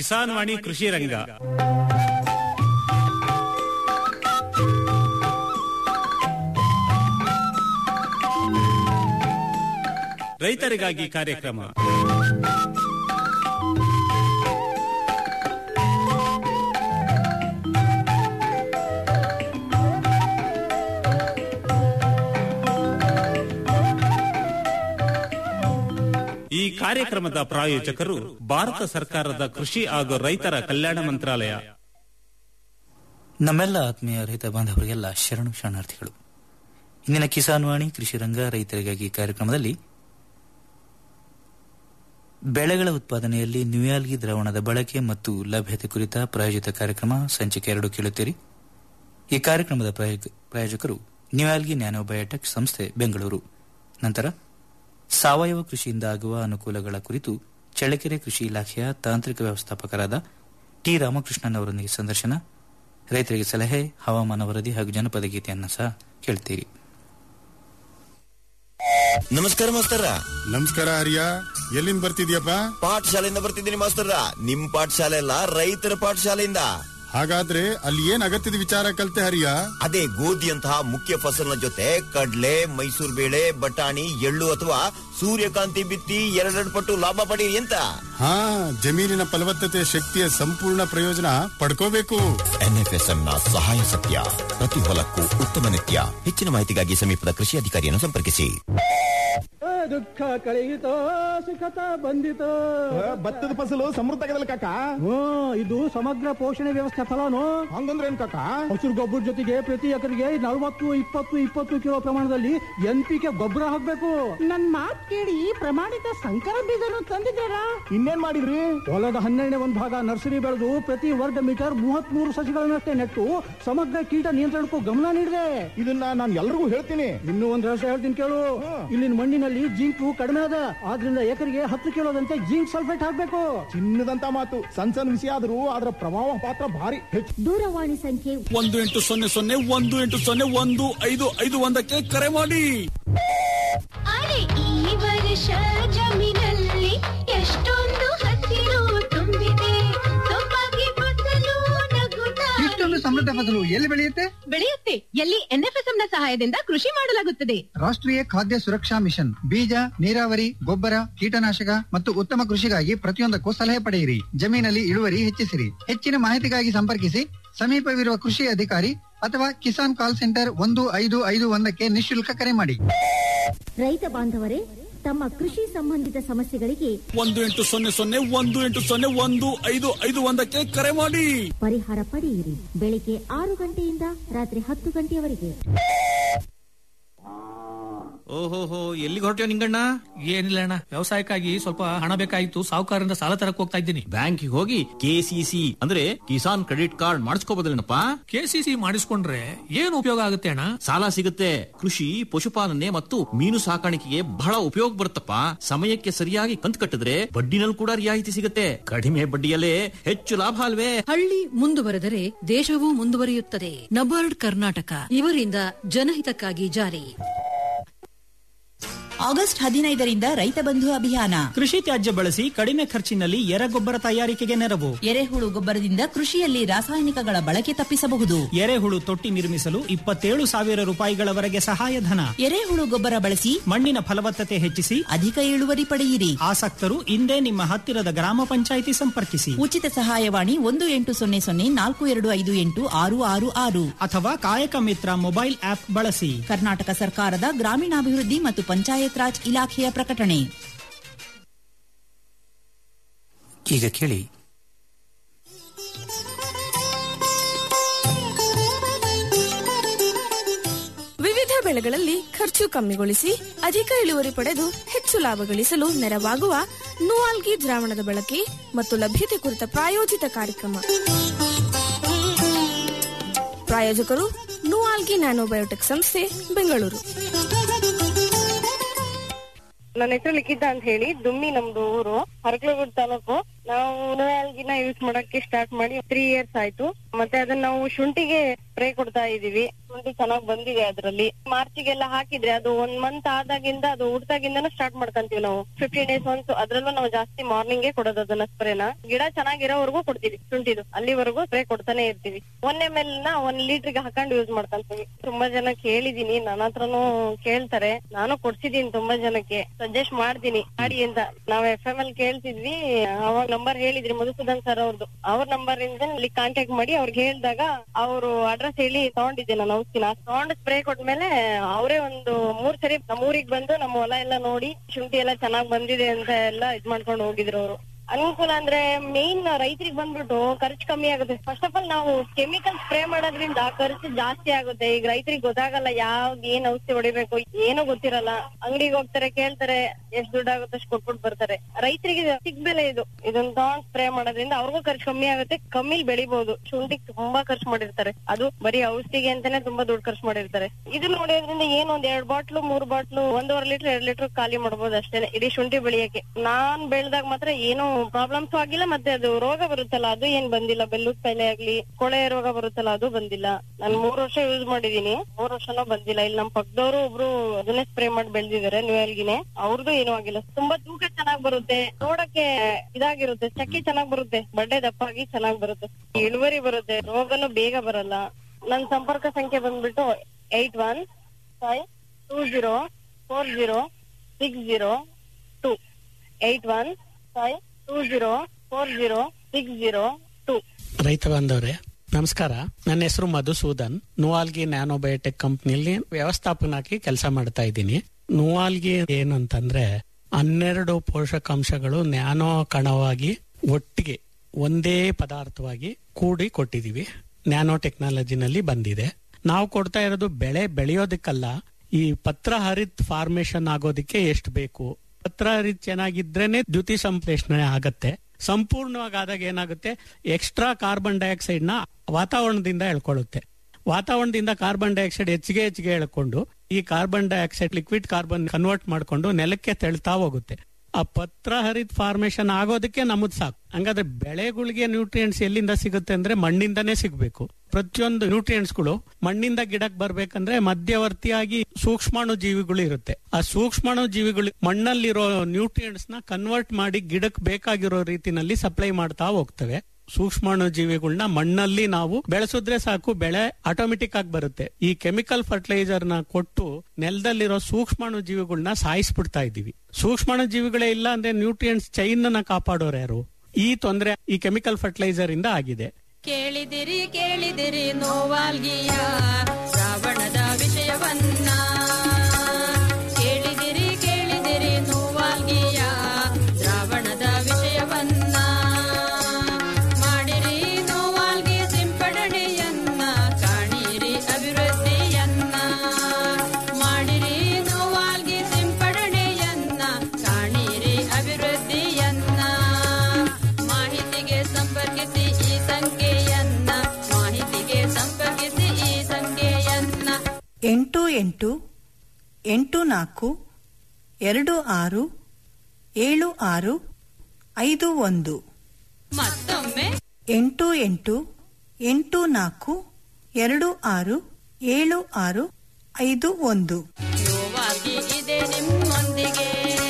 ಕಿಸಾನ್ ವಾಣಿ ಕೃಷಿ ರಂಗ ರೈತರಿಗಾಗಿ ಕಾರ್ಯಕ್ರಮ ಈ ಕಾರ್ಯಕ್ರಮದ ಪ್ರಾಯೋಜಕರು ಭಾರತ ಸರ್ಕಾರದ ಕೃಷಿ ಹಾಗೂ ರೈತರ ಕಲ್ಯಾಣ ಮಂತ್ರಾಲಯ ನಮ್ಮೆಲ್ಲ ಆತ್ಮೀಯ ರೈತ ಬಾಂಧವರಿಗೆಲ್ಲ ಶರಣು ಶರಣಾರ್ಥಿಗಳು ಇಂದಿನ ಕಿಸಾನ್ ವಾಣಿ ಕೃಷಿ ರಂಗ ರೈತರಿಗಾಗಿ ಕಾರ್ಯಕ್ರಮದಲ್ಲಿ ಬೆಳೆಗಳ ಉತ್ಪಾದನೆಯಲ್ಲಿ ನ್ಯೂಯಾಲ್ಗಿ ದ್ರಾವಣದ ಬಳಕೆ ಮತ್ತು ಲಭ್ಯತೆ ಕುರಿತ ಪ್ರಾಯೋಜಿತ ಕಾರ್ಯಕ್ರಮ ಸಂಚಿಕೆ ಎರಡು ಕೇಳುತ್ತೀರಿ ಈ ಕಾರ್ಯಕ್ರಮದ ಪ್ರಾಯೋಜಕ- ಪ್ರಾಯೋಜಕರು ನ್ಯೂಯಾಲ್ಗಿ ನ್ಯಾನೋಬಯೋಟೆಕ್ ಸಂಸ್ಥೆ ಬೆಂಗಳೂರು ನಂತರ ಸಾವಯವ ಕೃಷಿಯಿಂದ ಆಗುವ ಅನುಕೂಲಗಳ ಕುರಿತು ಚಳ್ಳಕೆರೆ ಕೃಷಿ ಇಲಾಖೆಯ ತಾಂತ್ರಿಕ ವ್ಯವಸ್ಥಾಪಕರಾದ ಟಿ ರಾಮಕೃಷ್ಣನ್ ಅವರೊಂದಿಗೆ ಸಂದರ್ಶನ ರೈತರಿಗೆ ಸಲಹೆ ಹವಾಮಾನ ವರದಿ ಹಾಗೂ ಜನಪದ ಗೀತೆಯನ್ನು ಸಹ ಕೇಳ್ತೀರಿ ನಮಸ್ಕಾರ ಮಾಸ್ತರ ನಮಸ್ಕಾರ ಹರಿಯ ಎಲ್ಲಿಂದ ಬರ್ತಿದ್ಯಪ್ಪ ಪಾಠಶಾಲೆಯಿಂದ ಬರ್ತಿದ್ದೀನಿ ಮಾಸ್ತರ ನಿಮ್ ಪಾಠಶಾಲೆ ಅಲ್ಲ ರೈತರ ಪಾಠಶಾಲೆಯಿಂದ ಹಾಗಾದ್ರೆ ಅಲ್ಲಿ ಏನ್ ಅಗತ್ಯದ ವಿಚಾರ ಕಲ್ತೆ ಹರಿಯ ಅದೇ ಗೋಧಿಯಂತಹ ಮುಖ್ಯ ಫಸಲಿನ ಜೊತೆ ಕಡ್ಲೆ ಮೈಸೂರು ಬೇಳೆ ಬಟಾಣಿ ಎಳ್ಳು ಅಥವಾ ಸೂರ್ಯಕಾಂತಿ ಬಿತ್ತಿ ಎರಡೆರಡು ಪಟ್ಟು ಲಾಭ ಪಡೀರಿ ಅಂತ ಹಾ ಜಮೀನಿನ ಫಲವತ್ತತೆ ಶಕ್ತಿಯ ಸಂಪೂರ್ಣ ಪ್ರಯೋಜನ ಪಡ್ಕೋಬೇಕು ಎನ್ಎಫ್ಎಸ್ಎಂ ನ ಸಹಾಯ ಸತ್ಯ ಪ್ರತಿ ಹೊಲಕ್ಕೂ ಉತ್ತಮ ನಿತ್ಯ ಹೆಚ್ಚಿನ ಮಾಹಿತಿಗಾಗಿ ಸಮೀಪದ ಕೃಷಿ ಅಧಿಕಾರಿಯನ್ನು ಸಂಪರ್ಕಿಸಿ ದುಃಖ ಕಳೆಯಿತೋ ಸುಖತ ಬಂದಿತೋ ಭತ್ತದ ಫಸಲು ಸಮೃದ್ಧ ಆಗದಲ್ಲ ಕಾಕ ಹ್ಮ್ ಇದು ಸಮಗ್ರ ಪೋಷಣೆ ವ್ಯವಸ್ಥೆ ಫಲನು ಹಂಗಂದ್ರೆ ಏನ್ ಕಾಕ ಹಸಿರು ಗೊಬ್ಬರ ಜೊತೆಗೆ ಪ್ರತಿ ಎಕರೆಗೆ ನಲವತ್ತು ಇಪ್ಪತ್ತು ಇಪ್ಪತ್ತು ಕಿಲೋ ಪ್ರಮಾಣದಲ್ಲಿ ಎನ್ ಪಿ ಕೆ ಗೊಬ್ಬರ ಹಾಕ್ಬೇಕು ನನ್ ಮಾತ್ ಕೇಳಿ ಪ್ರಮಾಣಿತ ಸಂಕರ ಬೀಜನು ತಂದಿದ್ದಾರಾ ಇನ್ನೇನ್ ಮಾಡಿದ್ರಿ ಹೊಲದ ಹನ್ನೆರಡನೇ ಒಂದು ಭಾಗ ನರ್ಸರಿ ಬೆಳೆದು ಪ್ರತಿ ವರ್ಗ ಮೀಟರ್ ಮೂವತ್ತ್ ಮೂರು ಸಸಿಗಳನ್ನಷ್ಟೇ ನೆಟ್ಟು ಸಮಗ್ರ ಕೀಟ ನಿಯಂತ್ರಣಕ್ಕೂ ಗಮನ ನೀಡಿದೆ ಇದನ್ನ ನಾನು ಎಲ್ರಿಗೂ ಹೇಳ್ತೀನಿ ಇನ್ನೂ ಒಂದು ರಹಸ್ಯ ಹೇಳ್ತೀನಿ ಕೇಳು ಇಲ್ಲಿನ ಮಣ್ಣಿನಲ್ಲಿ ಜಿಂಕು ಕಡಿಮೆ ಅದ ಆದ್ರಿಂದ ಎಕರೆಗೆ ಹತ್ತು ಕಿಲೋದಂತೆ ಜಿಂಕ್ ಸಲ್ಫೇಟ್ ಹಾಕ್ಬೇಕು ಚಿನ್ನದಂತ ಮಾತು ಸಣ್ಣ ಸಣ್ಣ ವಿಷಯ ಆದ್ರೂ ಅದರ ಪ್ರಭಾವ ಪಾತ್ರ ಭಾರಿ ಹೆಚ್ಚು ದೂರವಾಣಿ ಸಂಖ್ಯೆ ಒಂದು ಎಂಟು ಸೊನ್ನೆ ಸೊನ್ನೆ ಒಂದು ಎಂಟು ಸೊನ್ನೆ ಒಂದು ಐದು ಐದು ಒಂದಕ್ಕೆ ಕರೆ ಮಾಡಿ ಅರೆ ಈ ವರ್ಷ ಜಮೀನಲ್ಲಿ ಎಷ್ಟೊಂದು ಹಸಿರು ತುಂಬಿದೆ ಸೊಬಗೆ ಫಸಲು ನಗುತ್ತಾ ಇಷ್ಟೊಂದು ಸಮೃದ್ಧ ಫಸಲು ಎಲ್ಲಿ ಬೆಳೆಯುತ್ತೆ ಬೆಳೆಯುತ್ತೆ ಎಲ್ಲಿ ಎನ್ಎಫ್ಎಸ್ಎಂ ನ ಸಹಾಯದಿಂದ ಕೃಷಿ ಮಾಡಲಾಗುತ್ತದೆ ರಾಷ್ಟ್ರೀಯ ಖಾದ್ಯ ಸುರಕ್ಷಾ ಮಿಷನ್ ಬೀಜ ನೀರಾವರಿ ಗೊಬ್ಬರ ಕೀಟನಾಶಕ ಮತ್ತು ಉತ್ತಮ ಕೃಷಿಗಾಗಿ ಪ್ರತಿಯೊಂದಕ್ಕೂ ಸಲಹೆ ಪಡೆಯಿರಿ ಜಮೀನಲ್ಲಿ ಇಳುವರಿ ಹೆಚ್ಚಿಸಿರಿ ಹೆಚ್ಚಿನ ಮಾಹಿತಿಗಾಗಿ ಸಂಪರ್ಕಿಸಿ ಸಮೀಪವಿರುವ ಕೃಷಿ ಅಧಿಕಾರಿ ಅಥವಾ ಕಿಸಾನ್ ಕಾಲ್ ಸೆಂಟರ್ ಒಂದು ಐದು ಐದು ಒಂದಕ್ಕೆ ನಿಶುಲ್ಕ ಕರೆ ಮಾಡಿ ರೈತ ಬಾಂಧವರೇ ತಮ್ಮ ಕೃಷಿ ಸಂಬಂಧಿತ ಸಮಸ್ಯೆಗಳಿಗೆ ಒಂದು ಎಂಟು ಸೊನ್ನೆ ಸೊನ್ನೆ ಒಂದು ಎಂಟು ಸೊನ್ನೆ ಒಂದು ಐದು ಐದು ಒಂದಕ್ಕೆ ಕರೆ ಮಾಡಿ ಪರಿಹಾರ ಪಡೆಯಿರಿ ಬೆಳಿಗ್ಗೆ ಆರು ಗಂಟೆಯಿಂದ ರಾತ್ರಿ ಹತ್ತು ಗಂಟೆಯವರೆಗೆ ಓಹೋಹೋ ಎಲ್ಲಿಗೆ ಹೊರಟ್ಯೋ ನಿಂಗಣ್ಣ ಏನಿಲ್ಲ ಅಣ್ಣ ವ್ಯವಸಾಯಕ್ಕಾಗಿ ಸ್ವಲ್ಪ ಹಣ ಬೇಕಾಗಿತ್ತು ಸಾಹುಕಾರರಿಂದ ಸಾಲ ತರಕ್ ಹೋಗ್ತಾ ಇದ್ದೀನಿ ಬ್ಯಾಂಕಿಗೆ ಹೋಗಿ ಕೆಸಿಸಿ ಅಂದ್ರೆ ಕಿಸಾನ್ ಕ್ರೆಡಿಟ್ ಕಾರ್ಡ್ ಮಾಡಿಸ್ಕೋಬೋದಲ್ಲೇನಪ್ಪ ಕೆಸಿಸಿ ಮಾಡಿಸ್ಕೊಂಡ್ರೆ ಏನ್ ಉಪಯೋಗ ಆಗುತ್ತೆ ಅಣ್ಣ ಸಾಲ ಸಿಗುತ್ತೆ ಕೃಷಿ ಪಶುಪಾಲನೆ ಮತ್ತು ಮೀನು ಸಾಕಾಣಿಕೆಗೆ ಬಹಳ ಉಪಯೋಗ ಬರುತ್ತಪ್ಪ ಸಮಯಕ್ಕೆ ಸರಿಯಾಗಿ ಕಂತು ಕಟ್ಟಿದ್ರೆ ಬಡ್ಡಿನಲ್ಲಿ ಕೂಡ ರಿಯಾಯಿತಿ ಸಿಗುತ್ತೆ ಕಡಿಮೆ ಬಡ್ಡಿಯಲ್ಲೇ ಹೆಚ್ಚು ಲಾಭ ಅಲ್ವೇ ಹಳ್ಳಿ ಮುಂದುವರೆದರೆ ದೇಶವೂ ಮುಂದುವರಿಯುತ್ತದೆ ನಬಾರ್ಡ್ ಕರ್ನಾಟಕ ಇವರಿಂದ ಜನಹಿತಕ್ಕಾಗಿ ಜಾರಿ ಆಗಸ್ಟ್ ಹದಿನೈದರಿಂದ ರೈತ ಬಂಧು ಅಭಿಯಾನ ಕೃಷಿ ತ್ಯಾಜ್ಯ ಬಳಸಿ ಕಡಿಮೆ ಖರ್ಚಿನಲ್ಲಿ ಎರೆಗೊಬ್ಬರ ತಯಾರಿಕೆಗೆ ನೆರವು ಎರೆಹುಳು ಗೊಬ್ಬರದಿಂದ ಕೃಷಿಯಲ್ಲಿ ರಾಸಾಯನಿಕಗಳ ಬಳಕೆ ತಪ್ಪಿಸಬಹುದು ಎರೆಹುಳು ತೊಟ್ಟಿ ನಿರ್ಮಿಸಲು ಇಪ್ಪತ್ತೇಳು ಸಾವಿರ ರೂಪಾಯಿಗಳವರೆಗೆ ಸಹಾಯಧನ ಎರೆಹುಳು ಗೊಬ್ಬರ ಬಳಸಿ ಮಣ್ಣಿನ ಫಲವತ್ತತೆ ಹೆಚ್ಚಿಸಿ ಅಧಿಕ ಇಳುವರಿ ಪಡೆಯಿರಿ ಆಸಕ್ತರು ಇಂದೇ ನಿಮ್ಮ ಹತ್ತಿರದ ಗ್ರಾಮ ಪಂಚಾಯಿತಿ ಸಂಪರ್ಕಿಸಿ ಉಚಿತ ಸಹಾಯವಾಣಿ ಒಂದು ಎಂಟು ಸೊನ್ನೆ ಸೊನ್ನೆ ನಾಲ್ಕು ಎರಡು ಐದು ಎಂಟು ಆರು ಆರು ಆರು ಅಥವಾ ಕಾಯಕ ಮಿತ್ರ ಮೊಬೈಲ್ ಆಪ್ ಬಳಸಿ ಕರ್ನಾಟಕ ಸರ್ಕಾರದ ಗ್ರಾಮೀಣಾಭಿವೃದ್ಧಿ ಮತ್ತು ಪಂಚಾಯತ್ ರಾಜ್ ಇಲಾಖೆಯ ಪ್ರಕಟಣೆ ಈಗ ಕೇಳಿ ವಿವಿಧ ಬೆಳೆಗಳಲ್ಲಿ ಖರ್ಚು ಕಮ್ಮಿಗೊಳಿಸಿ ಅಧಿಕ ಇಳುವರಿ ಪಡೆದು ಹೆಚ್ಚು ಲಾಭ ಗಳಿಸಲು ನೆರವಾಗುವ ನೂಆಲ್ಗಿ ದ್ರಾವಣದ ಬಳಕೆ ಮತ್ತು ಲಭ್ಯತೆ ಕುರಿತ ಪ್ರಾಯೋಜಿತ ಕಾರ್ಯಕ್ರಮ ಪ್ರಾಯೋಜಕರು ನೂಆಲ್ಗಿ ನ್ಯಾನೋಬಯೋಟೆಕ್ ಸಂಸ್ಥೆ ಬೆಂಗಳೂರು ನನ್ನ ಹೆಸರು ಲಿಖಿತ ಅಂತ ಹೇಳಿ ದುಮ್ಮಿ ನಮ್ದು ಊರು ಹರಕಲಗೂಡು ತಾಲೂಕು ನಾವು ನೋಯಾಲ್ಗಿನ ಯೂಸ್ ಮಾಡಕ್ಕೆ ಸ್ಟಾರ್ಟ್ ಮಾಡಿ ತ್ರೀ ಇಯರ್ಸ್ ಆಯ್ತು ಮತ್ತೆ ಅದನ್ನ ನಾವು ಶುಂಠಿಗೆ ಸ್ಪ್ರೇ ಕೊಡ್ತಾ ಇದೀವಿ ಶುಂಠಿ ಚೆನ್ನಾಗ್ ಬಂದಿದೆ ಅದ್ರಲ್ಲಿ ಮಾರ್ಚಿಗೆಲ್ಲ ಹಾಕಿದ್ರೆ ಅದು ಒಂದ್ ಮಂತ್ ಆದಾಗಿಂದ ಅದು ಹುಡ್ದಾಗಿಂದನೂ ಸ್ಟಾರ್ಟ್ ಮಾಡ್ಕೊಂತೀವಿ ನಾವು ಫಿಫ್ಟೀನ್ ಡೇಸ್ ಒನ್ಸ್ ಅದ್ರಲ್ಲೂ ನಾವು ಜಾಸ್ತಿ ಮಾರ್ನಿಂಗ್ ಕೊಡೋದು ಅದನ್ನ ಸ್ಪ್ರೇನ ಗಿಡ ಚೆನ್ನಾಗಿರೋವರೆಗೂ ಕೊಡ್ತೀವಿ ಶುಂಠಿದು ಅಲ್ಲಿವರೆಗೂ ಸ್ಪ್ರೇ ಕೊಡ್ತಾನೆ ಇರ್ತೀವಿ ಒನ್ ಎಮ್ ಎಲ್ ನ ಒಂದ್ ಲೀಟರ್ಗೆ ಹಾಕೊಂಡು ಯೂಸ್ ಮಾಡ್ಕೊಂತೀವಿ ತುಂಬಾ ಜನ ಕೇಳಿದೀನಿ ನನ್ನ ಹತ್ರನು ಕೇಳ್ತಾರೆ ನಾನು ಕೊಡ್ಸಿದೀನಿ ತುಂಬಾ ಜನಕ್ಕೆ ಸಜೆಸ್ಟ್ ಮಾಡ್ತೀನಿ ಮಾಡಿ ಅಂತ ನಾವ್ ಎಫ್ ಎಂ ಎಲ್ ಕೇಳ್ತಿದ್ವಿ ಅವಾಗ ನಂಬರ್ ಹೇಳಿದ್ರಿ ಮಧುಸೂದನ್ ಸರ್ ಅವ್ರದ್ದು ಅವ್ರ ನಂಬರ್ ಇಂದ ಅಲ್ಲಿ ಕಾಂಟ್ಯಾಕ್ಟ್ ಮಾಡಿ ಅವ್ರಿಗೆ ಹೇಳಿದಾಗ ಅವರು ಅಡ್ರೆಸ್ ಹೇಳಿ ತಗೊಂಡಿದ್ದೆ ನಾನು ಔಷಧಿನ ತಗೊಂಡು ಸ್ಪ್ರೇ ಕೊಟ್ಮೇಲೆ ಅವರೇ ಒಂದು ಮೂರ್ ಸರಿ ನಮ್ಮ ಊರಿಗೆ ಬಂದು ನಮ್ಮ ಹೊಲ ಎಲ್ಲ ನೋಡಿ ಶುಂಠಿ ಎಲ್ಲ ಚೆನ್ನಾಗ್ ಬಂದಿದೆ ಅಂತ ಎಲ್ಲ ಇದ್ ಮಾಡ್ಕೊಂಡು ಹೋಗಿದ್ರು ಅವರು ಅನುಕೂಲ ಅಂದ್ರೆ ಮೇನ್ ರೈತರಿಗೆ ಬಂದ್ಬಿಟ್ಟು ಖರ್ಚು ಕಮ್ಮಿ ಆಗುತ್ತೆ ಫಸ್ಟ್ ಆಫ್ ಆಲ್ ನಾವು ಕೆಮಿಕಲ್ ಸ್ಪ್ರೇ ಮಾಡೋದ್ರಿಂದ ಖರ್ಚು ಜಾಸ್ತಿ ಆಗುತ್ತೆ ಈಗ ರೈತರಿಗೆ ಗೊತ್ತಾಗಲ್ಲ ಯಾವ್ದು ಏನ್ ಔಷಧಿ ಹೊಡಿಬೇಕು ಏನು ಗೊತ್ತಿರಲ್ಲ ಅಂಗಡಿಗೆ ಹೋಗ್ತಾರೆ ಕೇಳ್ತಾರೆ ಎಷ್ಟ್ ದುಡ್ಡು ಆಗುತ್ತೆ ಅಷ್ಟು ಕೊಟ್ಬಿಟ್ಟು ಬರ್ತಾರೆ ರೈತರಿಗೆ ಸಿಗ್ ಬೆಲೆ ಇದು ಇದನ್ನ ತಗೊಂಡ್ ಸ್ಪ್ರೇ ಮಾಡೋದ್ರಿಂದ ಅವ್ರಿಗೂ ಖರ್ಚು ಕಮ್ಮಿ ಆಗುತ್ತೆ ಕಮ್ಮಿಲ್ ಬೆಳಿಬಹುದು ಶುಂಠಿಗೆ ತುಂಬಾ ಖರ್ಚು ಮಾಡಿರ್ತಾರೆ ಅದು ಬರೀ ಔಷಧಿಗೆ ಅಂತಾನೆ ತುಂಬಾ ದುಡ್ಡು ಖರ್ಚು ಮಾಡಿರ್ತಾರೆ ಇದು ನೋಡೋದ್ರಿಂದ ಏನು ಒಂದ್ ಎರಡ್ ಬಾಟ್ಲು ಮೂರ್ ಬಾಟ್ಲು ಒಂದೂವರೆ ಲೀಟರ್ ಎರಡ್ ಲೀಟರ್ ಖಾಲಿ ಮಾಡ್ಬೋದು ಅಷ್ಟೇನೆ ಇಡೀ ಶುಂಠಿ ಬೆಳೆಯಕ್ಕೆ ನಾನ್ ಬೆಳ್ದಾಗ ಮಾತ್ರ ಏನು ಪ್ರಾಬ್ಲಮ್ಸ್ ಆಗಿಲ್ಲ ಮತ್ತೆ ಅದು ರೋಗ ಬರುತ್ತಲ್ಲ ಅದು ಏನ್ ಬಂದಿಲ್ಲ ಬೆಲ್ಲೂದ್ ಕಾಯಿಲೆ ಆಗ್ಲಿ ಕೊಳೆ ರೋಗ ಬರುತ್ತಲ್ಲ ಅದು ಬಂದಿಲ್ಲ ನಾನ್ ಮೂರ್ ವರ್ಷ ಯೂಸ್ ಮಾಡಿದೀನಿ ಮೂರ್ ವರ್ಷನೂ ಬಂದಿಲ್ಲ ಇಲ್ಲಿ ನಮ್ ಪಕ್ಕದವರು ಒಬ್ರು ಅದನ್ನೇ ಸ್ಪ್ರೇ ಮಾಡಿ ಬೆಳ್ದಿದ್ದಾರೆ ನ್ಯೂಯಲ್ಗಿನೇ ಅವ್ರದ್ದು ಏನೂ ಆಗಿಲ್ಲ ತುಂಬಾ ತೂಕ ಚೆನ್ನಾಗ್ ಬರುತ್ತೆ ನೋಡಕ್ಕೆ ಇದಾಗಿರುತ್ತೆ ಚಕ್ಕಿ ಚೆನ್ನಾಗ್ ಬರುತ್ತೆ ಬಡ್ಡೆ ದಪ್ಪಾಗಿ ಚೆನ್ನಾಗ್ ಬರುತ್ತೆ ಇಳುವರಿ ಬರುತ್ತೆ ರೋಗನು ಬೇಗ ಬರಲ್ಲ ನನ್ ಸಂಪರ್ಕ ಸಂಖ್ಯೆ ಬಂದ್ಬಿಟ್ಟು eight one five two zero four zero six zero two eight one five two zero four zero six zero two ರೈತ ಬಾಂಧವ್ರೆ ನಮಸ್ಕಾರ ನನ್ನ ಹೆಸರು ಮಧುಸೂದನ್ ನುವಾಲ್ಗಿ ನ್ಯಾನೋಬಯೋಟೆಕ್ ಕಂಪ್ನಿಯಲ್ಲಿ ವ್ಯವಸ್ಥಾಪನಾಗಿ ಕೆಲಸ ಮಾಡ್ತಾ ಇದ್ದೀನಿ ನುವಾಲ್ಗಿ ಏನಂತಂದ್ರೆ ಹನ್ನೆರಡು ಪೋಷಕಾಂಶಗಳು ನ್ಯಾನೋ ಕಣವಾಗಿ ಒಟ್ಟಿಗೆ ಒಂದೇ ಪದಾರ್ಥವಾಗಿ ಕೂಡಿ ಕೊಟ್ಟಿದೀವಿ ನ್ಯಾನೋ ಟೆಕ್ನಾಲಜಿನಲ್ಲಿ ಬಂದಿದೆ ನಾವು ಕೊಡ್ತಾ ಇರೋದು ಬೆಳೆ ಬೆಳೆಯೋದಕ್ಕಲ್ಲ ಈ ಪತ್ರ ಹರಿತ್ ಫಾರ್ಮೇಶನ್ ಆಗೋದಕ್ಕೆ ಎಷ್ಟು ಬೇಕು ಪತ್ರ ಹರಿತ್ ಚೆನ್ನಾಗಿದ್ರೇನೆ ದ್ಯುತಿ ಸಂಶ್ಲೇಷಣೆ ಆಗತ್ತೆ ಸಂಪೂರ್ಣವಾಗಿ ಆದಾಗ ಏನಾಗುತ್ತೆ ಎಕ್ಸ್ಟ್ರಾ ಕಾರ್ಬನ್ ಡೈಆಕ್ಸೈಡ್ ನ ವಾತಾವರಣದಿಂದ ಎಳ್ಕೊಳ್ಳುತ್ತೆ ವಾತಾವರಣದಿಂದ ಕಾರ್ಬನ್ ಡೈಆಕ್ಸೈಡ್ ಹೆಚ್ಚಿಗೆ ಹೆಚ್ಚಿಗೆ ಎಳ್ಕೊಂಡು ಈ carbon dioxide liquid carbon convert ಮಾಡ್ಕೊಂಡು ನೆಲಕ್ಕೆ ತೆಳ್ತಾ ಹೋಗುತ್ತೆ ಆ ಪತ್ರ ಹರಿತ್ ಫಾರ್ಮೇಶನ್ ಆಗೋದಕ್ಕೆ ನಮದ್ ಸಾಕು ಹಂಗಾದ್ರೆ ಬೆಳೆಗಳಿಗೆ ನ್ಯೂಟ್ರಿಯೆಂಟ್ಸ್ ಎಲ್ಲಿಂದ ಸಿಗುತ್ತೆ ಅಂದ್ರೆ ಮಣ್ಣಿಂದನೇ ಸಿಗ್ಬೇಕು ಪ್ರತಿಯೊಂದು ನ್ಯೂಟ್ರಿಯೆಂಟ್ಸ್ಗಳು ಮಣ್ಣಿಂದ ಗಿಡಕ್ಕೆ ಬರ್ಬೇಕಂದ್ರೆ ಮಧ್ಯವರ್ತಿಯಾಗಿ ಸೂಕ್ಷ್ಮಾಣು ಜೀವಿಗಳು ಇರುತ್ತೆ ಆ ಸೂಕ್ಷ್ಮಾಣು ಜೀವಿಗಳು ಮಣ್ಣಲ್ಲಿರೋ ನ್ಯೂಟ್ರಿಯೆಂಟ್ಸ್ ನ ಕನ್ವರ್ಟ್ ಮಾಡಿ ಗಿಡಕ್ಕೆ ಬೇಕಾಗಿರೋ ರೀತಿನಲ್ಲಿ ಸಪ್ಲೈ ಮಾಡ್ತಾ ಹೋಗ್ತವೆ ಸೂಕ್ಷ್ಮಾಣು ಜೀವಿಗಳನ್ನ ಮಣ್ಣಲ್ಲಿ ನಾವು ಬೆಳೆಸಿದ್ರೆ ಸಾಕು ಬೆಳೆ ಆಟೋಮೆಟಿಕ್ ಆಗಿ ಬರುತ್ತೆ ಈ ಕೆಮಿಕಲ್ ಫರ್ಟಿಲೈಸರ್ ನ ಕೊಟ್ಟು ನೆಲದಲ್ಲಿರೋ ಸೂಕ್ಷ್ಮಾಣು ಜೀವಿಗಳನ್ನ ಸಾಯಿಸ್ಬಿಡ್ತಾ ಇದೀವಿ ಸೂಕ್ಷ್ಮಾಣು ಜೀವಿಗಳೇ ಇಲ್ಲ ಅಂದ್ರೆ ನ್ಯೂಟ್ರಿಯೆಂಟ್ಸ್ ಚೈನ್ ನ ಕಾಪಾಡೋರು ಯಾರು ಈ ತೊಂದರೆ ಈ ಕೆಮಿಕಲ್ ಫರ್ಟಿಲೈಸರ್ ಇಂದ ಆಗಿದೆ ಕೇಳಿದಿರಿ ಕೇಳಿದಿರಿ ನೋವಾಲ್ಗಿಯ ಶ್ರಾವಣದ ವಿಷಯವನ್ನ ಕೇಳಿದಿರಿ ಕೇಳಿದಿರಿ ನೋವಾಲ್ಗಿಯ ಶ್ರಾವಣದ ವಿಷಯವನ್ನ ಮಾಡಿರಿ ನೋವಾಲ್ಗಿ ಸಿಂಪಡಣೆಯನ್ನ ಕಾಣಿರಿ ಅಭಿವೃದ್ಧಿಯನ್ನ ಮಾಡಿರಿ ನೋವಾಲ್ಗಿ ಸಿಂಪಡಣೆಯನ್ನ ಕಾಣಿರಿ ಅಭಿವೃದ್ಧಿಯನ್ನ ಮಾಹಿತಿಗೆ ಸಂಪರ್ಕಿಸಿ ಈ ಸಂಖ್ಯೆಯನ್ನ ಮಾಹಿತಿಗೆ ಸಂಪರ್ಕಿಸಿ ಈ ಸಂಖ್ಯೆಯನ್ನ ಎಂಟು ಎಂಟು ಎಂಟು ನಾಲ್ಕು ಎರಡು ಆರು ಏಳು ಆರು ಐದು ಒಂದು ಮತ್ತೊಮ್ಮೆ ಎಂಟು ಎಂಟು ಎಂಟು ನಾಲ್ಕು ಎರಡು ಆರು ಏಳು ಆರು ಐದು ಒಂದು ನೋವಾಗಿ ಇದೆ ನಿಮ್ಮೊಂದಿಗೆ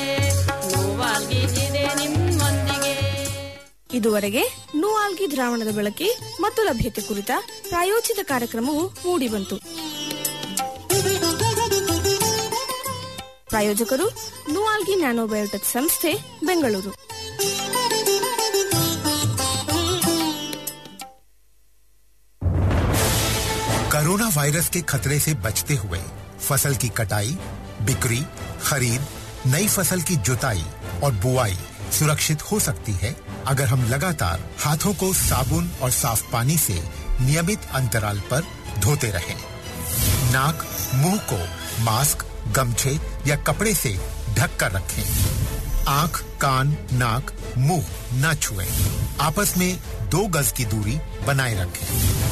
ನೋವಾಗಿ ಇದೆ ನಿಮ್ಮೊಂದಿಗೆ ಇದುವರೆಗೆ ನೂಆಲ್ಗಿ ದ್ರಾವಣದ ಬಳಕೆ ಮತ್ತು ಲಭ್ಯತೆ ಕುರಿತ ಪ್ರಾಯೋಜಿತ ಕಾರ್ಯಕ್ರಮವು ಮೂಡಿಬಂತು ಪ್ರಾಯೋಜಕರು ನೂಆಲ್ಗಿ ನ್ಯಾನೋಬಯೋಟೆಕ್ ಸಂಸ್ಥೆ ಬೆಂಗಳೂರು कोरोना वायरस के खतरे से बचते हुए फसल की कटाई बिक्री खरीद नई फसल की जुताई और बुआई सुरक्षित हो सकती है अगर हम लगातार हाथों को साबुन और साफ पानी से नियमित अंतराल पर धोते रहें। नाक मुंह को मास्क गमछे या कपड़े से ढक कर रखें आंख कान नाक मुंह न छुएं। आपस में दो गज की दूरी बनाए रखें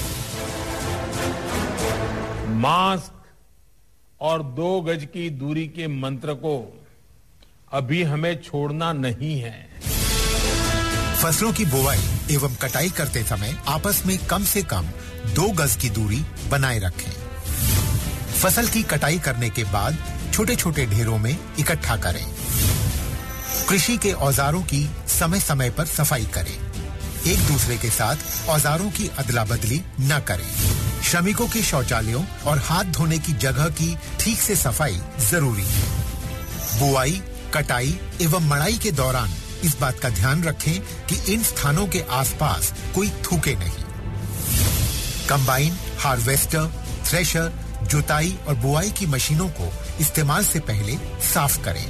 मास्क और दो गज की दूरी के मंत्र को अभी हमें छोड़ना नहीं है फसलों की बुवाई एवं कटाई करते समय आपस में कम से कम दो गज की दूरी बनाए रखें फसल की कटाई करने के बाद छोटे छोटे ढेरों में इकट्ठा करें कृषि के औजारों की समय समय पर सफाई करें एक दूसरे के साथ औजारों की अदला बदली न करें श्रमिकों के शौचालयों और हाथ धोने की जगह की ठीक से सफाई जरूरी है बुआई कटाई एवं मड़ाई के दौरान इस बात का ध्यान रखें कि इन स्थानों के आसपास कोई थूके नहीं कंबाइन हार्वेस्टर थ्रेशर जुताई और बुआई की मशीनों को इस्तेमाल से पहले साफ करें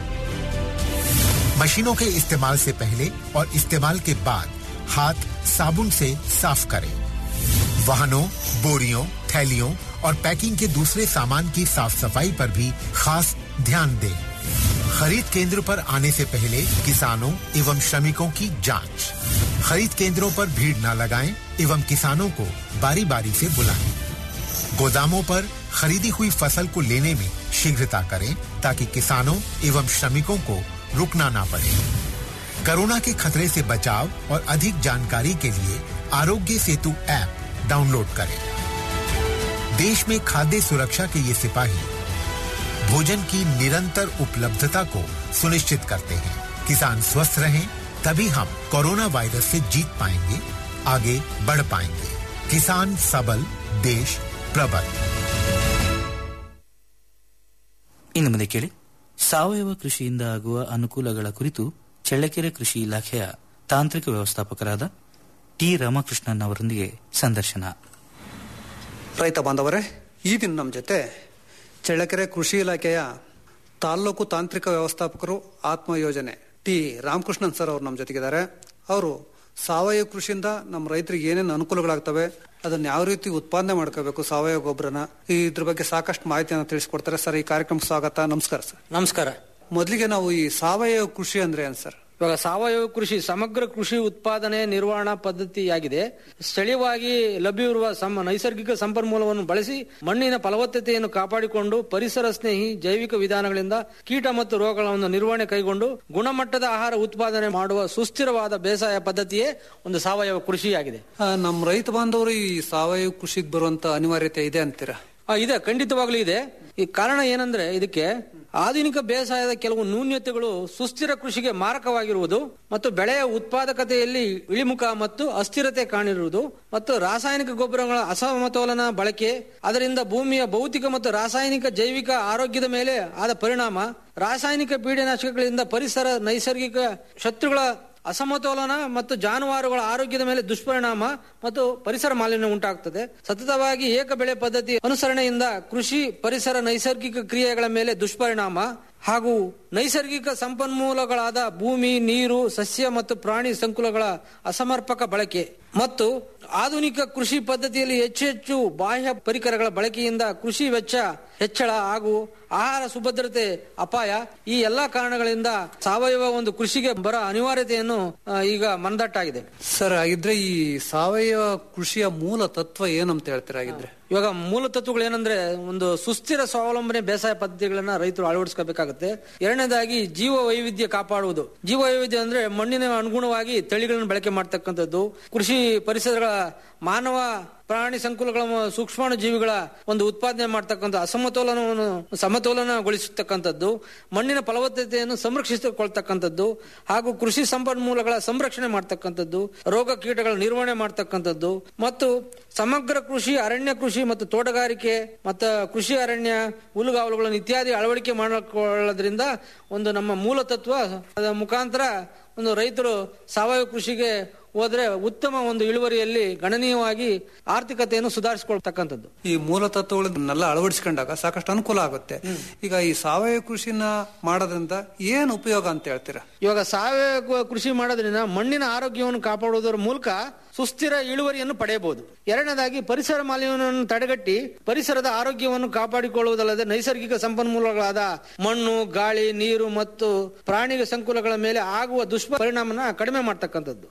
मशीनों के इस्तेमाल से पहले और इस्तेमाल के बाद हाथ साबुन से साफ करें वाहनों बोरियों थैलियों और पैकिंग के दूसरे सामान की साफ सफाई पर भी खास ध्यान दें खरीद केंद्र पर आने से पहले किसानों एवं श्रमिकों की जांच खरीद केंद्रों पर भीड़ न लगाएं एवं किसानों को बारी बारी से बुलाएं गोदामों पर खरीदी हुई फसल को लेने में शीघ्रता करें ताकि किसानों एवं श्रमिकों को रुकना ना पड़े कोरोना के खतरे से बचाव और अधिक जानकारी के लिए आरोग्य सेतु ऐप डाउनलोड करें देश में खाद्य सुरक्षा के ये सिपाही भोजन की निरंतर उपलब्धता को सुनिश्चित करते हैं किसान स्वस्थ रहें तभी हम कोरोना वायरस से जीत पाएंगे आगे बढ़ पाएंगे किसान सबल देश प्रबल ಇನ್ನು ಮುಂದೆ ಕೇಳಿ ಸಾವಯವ ಕೃಷಿಯಿಂದ ಆಗುವ ಅನುಕೂಲಗಳ ಕುರಿತು ಚಳ್ಳಕೆರೆ ಕೃಷಿ ಇಲಾಖೆಯ ತಾಂತ್ರಿಕ ವ್ಯವಸ್ಥಾಪಕರಾದ ಟಿ ರಾಮಕೃಷ್ಣನ್ ಅವರೊಂದಿಗೆ ಸಂದರ್ಶನ ರೈತ ಬಾಂಧವರೇ ಈ ದಿನ ನಮ್ಮ ಜೊತೆ ಚಳ್ಳಕೆರೆ ಕೃಷಿ ಇಲಾಖೆಯ ತಾಲ್ಲೂಕು ತಾಂತ್ರಿಕ ವ್ಯವಸ್ಥಾಪಕರು ಆತ್ಮ ಯೋಜನೆ ಟಿ ರಾಮಕೃಷ್ಣನ್ ಸರ್ ಅವರು ನಮ್ಮ ಜೊತೆಗಿದ್ದಾರೆ ಅವರು ಸಾವಯವ ಕೃಷಿಯಿಂದ ನಮ್ಮ ರೈತರಿಗೆ ಏನೇನು ಅನುಕೂಲಗಳಾಗ್ತವೆ ಅದನ್ನ ಯಾವ ರೀತಿ ಉತ್ಪಾದನೆ ಮಾಡ್ಕೋಬೇಕು ಸಾವಯವ ಗೊಬ್ಬರನ ಇದ್ರ ಬಗ್ಗೆ ಸಾಕಷ್ಟು ಮಾಹಿತಿಯನ್ನು ತಿಳಿಸ್ಕೊಡ್ತಾರೆ ಸರ್ ಈ ಕಾರ್ಯಕ್ರಮಕ್ಕೆ ಸ್ವಾಗತ ನಮಸ್ಕಾರ ಸರ್ ನಮಸ್ಕಾರ ಮೊದಲಿಗೆ ನಾವು ಈ ಸಾವಯವ ಕೃಷಿ ಅಂದ್ರೆ ಏನ್ ಸರ್ ಇವಾಗ ಸಾವಯವ ಕೃಷಿ ಸಮಗ್ರ ಕೃಷಿ ಉತ್ಪಾದನೆ ನಿರ್ವಹಣಾ ಪದ್ಧತಿಯಾಗಿದೆ ಸ್ಥಳೀಯವಾಗಿ ಲಭ್ಯವಿರುವ ಸಮ ನೈಸರ್ಗಿಕ ಸಂಪನ್ಮೂಲವನ್ನು ಬಳಸಿ ಮಣ್ಣಿನ ಫಲವತ್ತತೆಯನ್ನು ಕಾಪಾಡಿಕೊಂಡು ಪರಿಸರ ಸ್ನೇಹಿ ಜೈವಿಕ ವಿಧಾನಗಳಿಂದ ಕೀಟ ಮತ್ತು ರೋಗಗಳನ್ನು ನಿರ್ವಹಣೆ ಕೈಗೊಂಡು ಗುಣಮಟ್ಟದ ಆಹಾರ ಉತ್ಪಾದನೆ ಮಾಡುವ ಸುಸ್ಥಿರವಾದ ಬೇಸಾಯ ಪದ್ಧತಿಯೇ ಒಂದು ಸಾವಯವ ಕೃಷಿಯಾಗಿದೆ ಆ, ನಮ್ಮ ರೈತ ಬಾಂಧವರು ಈ ಸಾವಯವ ಕೃಷಿಗೆ ಬರುವಂತ ಅನಿವಾರ್ಯತೆ ಇದೆ ಅಂತೀರಾ ಆ, ಇದೆ ಖಂಡಿತವಾಗ್ಲೂ ಇದೆ ಈ ಕಾರಣ ಏನಂದ್ರೆ ಇದಕ್ಕೆ ಆಧುನಿಕ ಬೇಸಾಯದ ಕೆಲವು ನ್ಯೂನ್ಯತೆಗಳು ಸುಸ್ಥಿರ ಕೃಷಿಗೆ ಮಾರಕವಾಗಿರುವುದು ಮತ್ತು ಬೆಳೆಯ ಉತ್ಪಾದಕತೆಯಲ್ಲಿ ಇಳಿಮುಖ ಮತ್ತು ಅಸ್ಥಿರತೆ ಕಾಣಿರುವುದು ಮತ್ತು ರಾಸಾಯನಿಕ ಗೊಬ್ಬರಗಳ ಅಸಮತೋಲನ ಬಳಕೆ ಅದರಿಂದ ಭೂಮಿಯ ಭೌತಿಕ ಮತ್ತು ರಾಸಾಯನಿಕ ಜೈವಿಕ ಆರೋಗ್ಯದ ಮೇಲೆ ಆದ ಪರಿಣಾಮ ರಾಸಾಯನಿಕ ಪೀಡನಾಶಕಗಳಿಂದ ಪರಿಸರ ನೈಸರ್ಗಿಕ ಶತ್ರುಗಳ ಅಸಮತೋಲನ ಮತ್ತು ಜಾನುವಾರುಗಳ ಆರೋಗ್ಯದ ಮೇಲೆ ದುಷ್ಪರಿಣಾಮ ಮತ್ತು ಪರಿಸರ ಮಾಲಿನ್ಯ ಉಂಟಾಗುತ್ತದೆ ಸತತವಾಗಿ ಏಕ ಬೆಳೆ ಪದ್ಧತಿ ಅನುಸರಣೆಯಿಂದ ಕೃಷಿ ಪರಿಸರ ನೈಸರ್ಗಿಕ ಕ್ರಿಯೆಗಳ ಮೇಲೆ ದುಷ್ಪರಿಣಾಮ ಹಾಗೂ ನೈಸರ್ಗಿಕ ಸಂಪನ್ಮೂಲಗಳಾದ ಭೂಮಿ ನೀರು ಸಸ್ಯ ಮತ್ತು ಪ್ರಾಣಿ ಸಂಕುಲಗಳ ಅಸಮರ್ಪಕ ಬಳಕೆ ಮತ್ತು ಆಧುನಿಕ ಕೃಷಿ ಪದ್ಧತಿಯಲ್ಲಿ ಹೆಚ್ಚು ಹೆಚ್ಚು ಬಾಹ್ಯ ಪರಿಕರಗಳ ಬಳಕೆಯಿಂದ ಕೃಷಿ ವೆಚ್ಚ ಹೆಚ್ಚಳ ಹಾಗೂ ಆಹಾರ ಸುಭದ್ರತೆ ಅಪಾಯ ಈ ಎಲ್ಲಾ ಕಾರಣಗಳಿಂದ ಸಾವಯವ ಒಂದು ಕೃಷಿಗೆ ಬರ ಅನಿವಾರ್ಯತೆಯನ್ನು ಆ, ಈಗ ಮನದಟ್ಟಾಗಿದೆ ಸರ್ ಹಾಗಿದ್ರೆ ಈ ಸಾವಯವ ಕೃಷಿಯ ಮೂಲ ತತ್ವ ಏನಂತ ಹೇಳ್ತೀರಾ ಹಾಗಿದ್ರೆ ಇವಾಗ ಮೂಲ ತತ್ವಗಳು ಏನಂದ್ರೆ ಒಂದು ಸುಸ್ಥಿರ ಸ್ವಾವಲಂಬನೆ ಬೇಸಾಯ ಪದ್ಧತಿಗಳನ್ನ ರೈತರು ಅಳವಡಿಸಬೇಕಾಗುತ್ತೆ ಎರಡನೇದಾಗಿ ಜೀವ ವೈವಿಧ್ಯ ಕಾಪಾಡುವುದು ಜೀವ ವೈವಿಧ್ಯ ಅಂದ್ರೆ ಮಣ್ಣಿನ ಅನುಗುಣವಾಗಿ ತಳಿಗಳನ್ನು ಬಳಕೆ ಮಾಡ್ತಕ್ಕಂಥದ್ದು ಕೃಷಿ ಪರಿಸರಗಳ ಮಾನವ ಪ್ರಾಣಿ ಸಂಕುಲಗಳ ಮ- ಸೂಕ್ಷ್ಮಾಣು ಜೀವಿಗಳ ಒಂದು ಉತ್ಪಾದನೆ ಮಾಡ್ತಕ್ಕಂಥ ಅಸಮತೋಲನವನ್ನು ಸಮತೋಲನಗೊಳಿಸತಕ್ಕಂಥದ್ದು ಮಣ್ಣಿನ ಫಲವತ್ತತೆಯನ್ನು ಸಂರಕ್ಷಿಸಿಕೊಳ್ತಕ್ಕಂಥದ್ದು ಹಾಗೂ ಕೃಷಿ ಸಂಪನ್ಮೂಲಗಳ ಸಂರಕ್ಷಣೆ ಮಾಡ್ತಕ್ಕಂಥದ್ದು ರೋಗ ಕೀಟಗಳ ನಿರ್ವಹಣೆ ಮಾಡ್ತಕ್ಕಂಥದ್ದು ಮತ್ತು ಸಮಗ್ರ ಕೃಷಿ ಅರಣ್ಯ ಕೃಷಿ ಮತ್ತು ತೋಟಗಾರಿಕೆ ಮತ್ತು ಕೃಷಿ ಅರಣ್ಯ ಹುಲ್ಲುಗಾವಲುಗಳನ್ನು ಇತ್ಯಾದಿ ಅಳವಡಿಕೆ ಮಾಡಿಕೊಳ್ಳೋದ್ರಿಂದ ಒಂದು ನಮ್ಮ ಮೂಲ ತತ್ವ ಅದರ ಮುಖಾಂತರ ಒಂದು ರೈತರು ಸಾವಯವ ಕೃಷಿಗೆ ಹೋದ್ರೆ ಉತ್ತಮ ಒಂದು ಇಳುವರಿಯಲ್ಲಿ ಗಣನೀಯವಾಗಿ ಆರ್ಥಿಕತೆಯನ್ನು ಸುಧಾರಿಸಿಕೊಳ್ತಕ್ಕಂಥದ್ದು ಈ ಮೂಲ ತತ್ವಗಳನ್ನೆಲ್ಲ ಅಳವಡಿಸ್ಕೊಂಡಾಗ ಸಾಕಷ್ಟು ಅನುಕೂಲ ಆಗುತ್ತೆ ಈಗ ಈ ಸಾವಯವ ಕೃಷಿನ ಮಾಡೋದ್ರಿಂದ ಏನ್ ಉಪಯೋಗ ಅಂತ ಹೇಳ್ತೀರಾ ಇವಾಗ ಸಾವಯವ ಕೃಷಿ ಮಾಡೋದ್ರಿಂದ ಮಣ್ಣಿನ ಆರೋಗ್ಯವನ್ನು ಕಾಪಾಡುವುದರ ಮೂಲಕ ಸುಸ್ಥಿರ ಇಳುವರಿಯನ್ನು ಪಡೆಯಬಹುದು ಎರಡನೇದಾಗಿ ಪರಿಸರ ಮಾಲಿನ್ಯವನ್ನು ತಡೆಗಟ್ಟಿ ಪರಿಸರದ ಆರೋಗ್ಯವನ್ನು ಕಾಪಾಡಿಕೊಳ್ಳುವುದಲ್ಲದೆ ನೈಸರ್ಗಿಕ ಸಂಪನ್ಮೂಲಗಳಾದ ಮಣ್ಣು ಗಾಳಿ ನೀರು ಮತ್ತು ಪ್ರಾಣಿ ಸಂಕುಲಗಳ ಮೇಲೆ ಆಗುವ ದುಷ್ಪರಿಣಾಮನ ಕಡಿಮೆ ಮಾಡ್ತಕ್ಕಂಥದ್ದು ಹಾಗೂ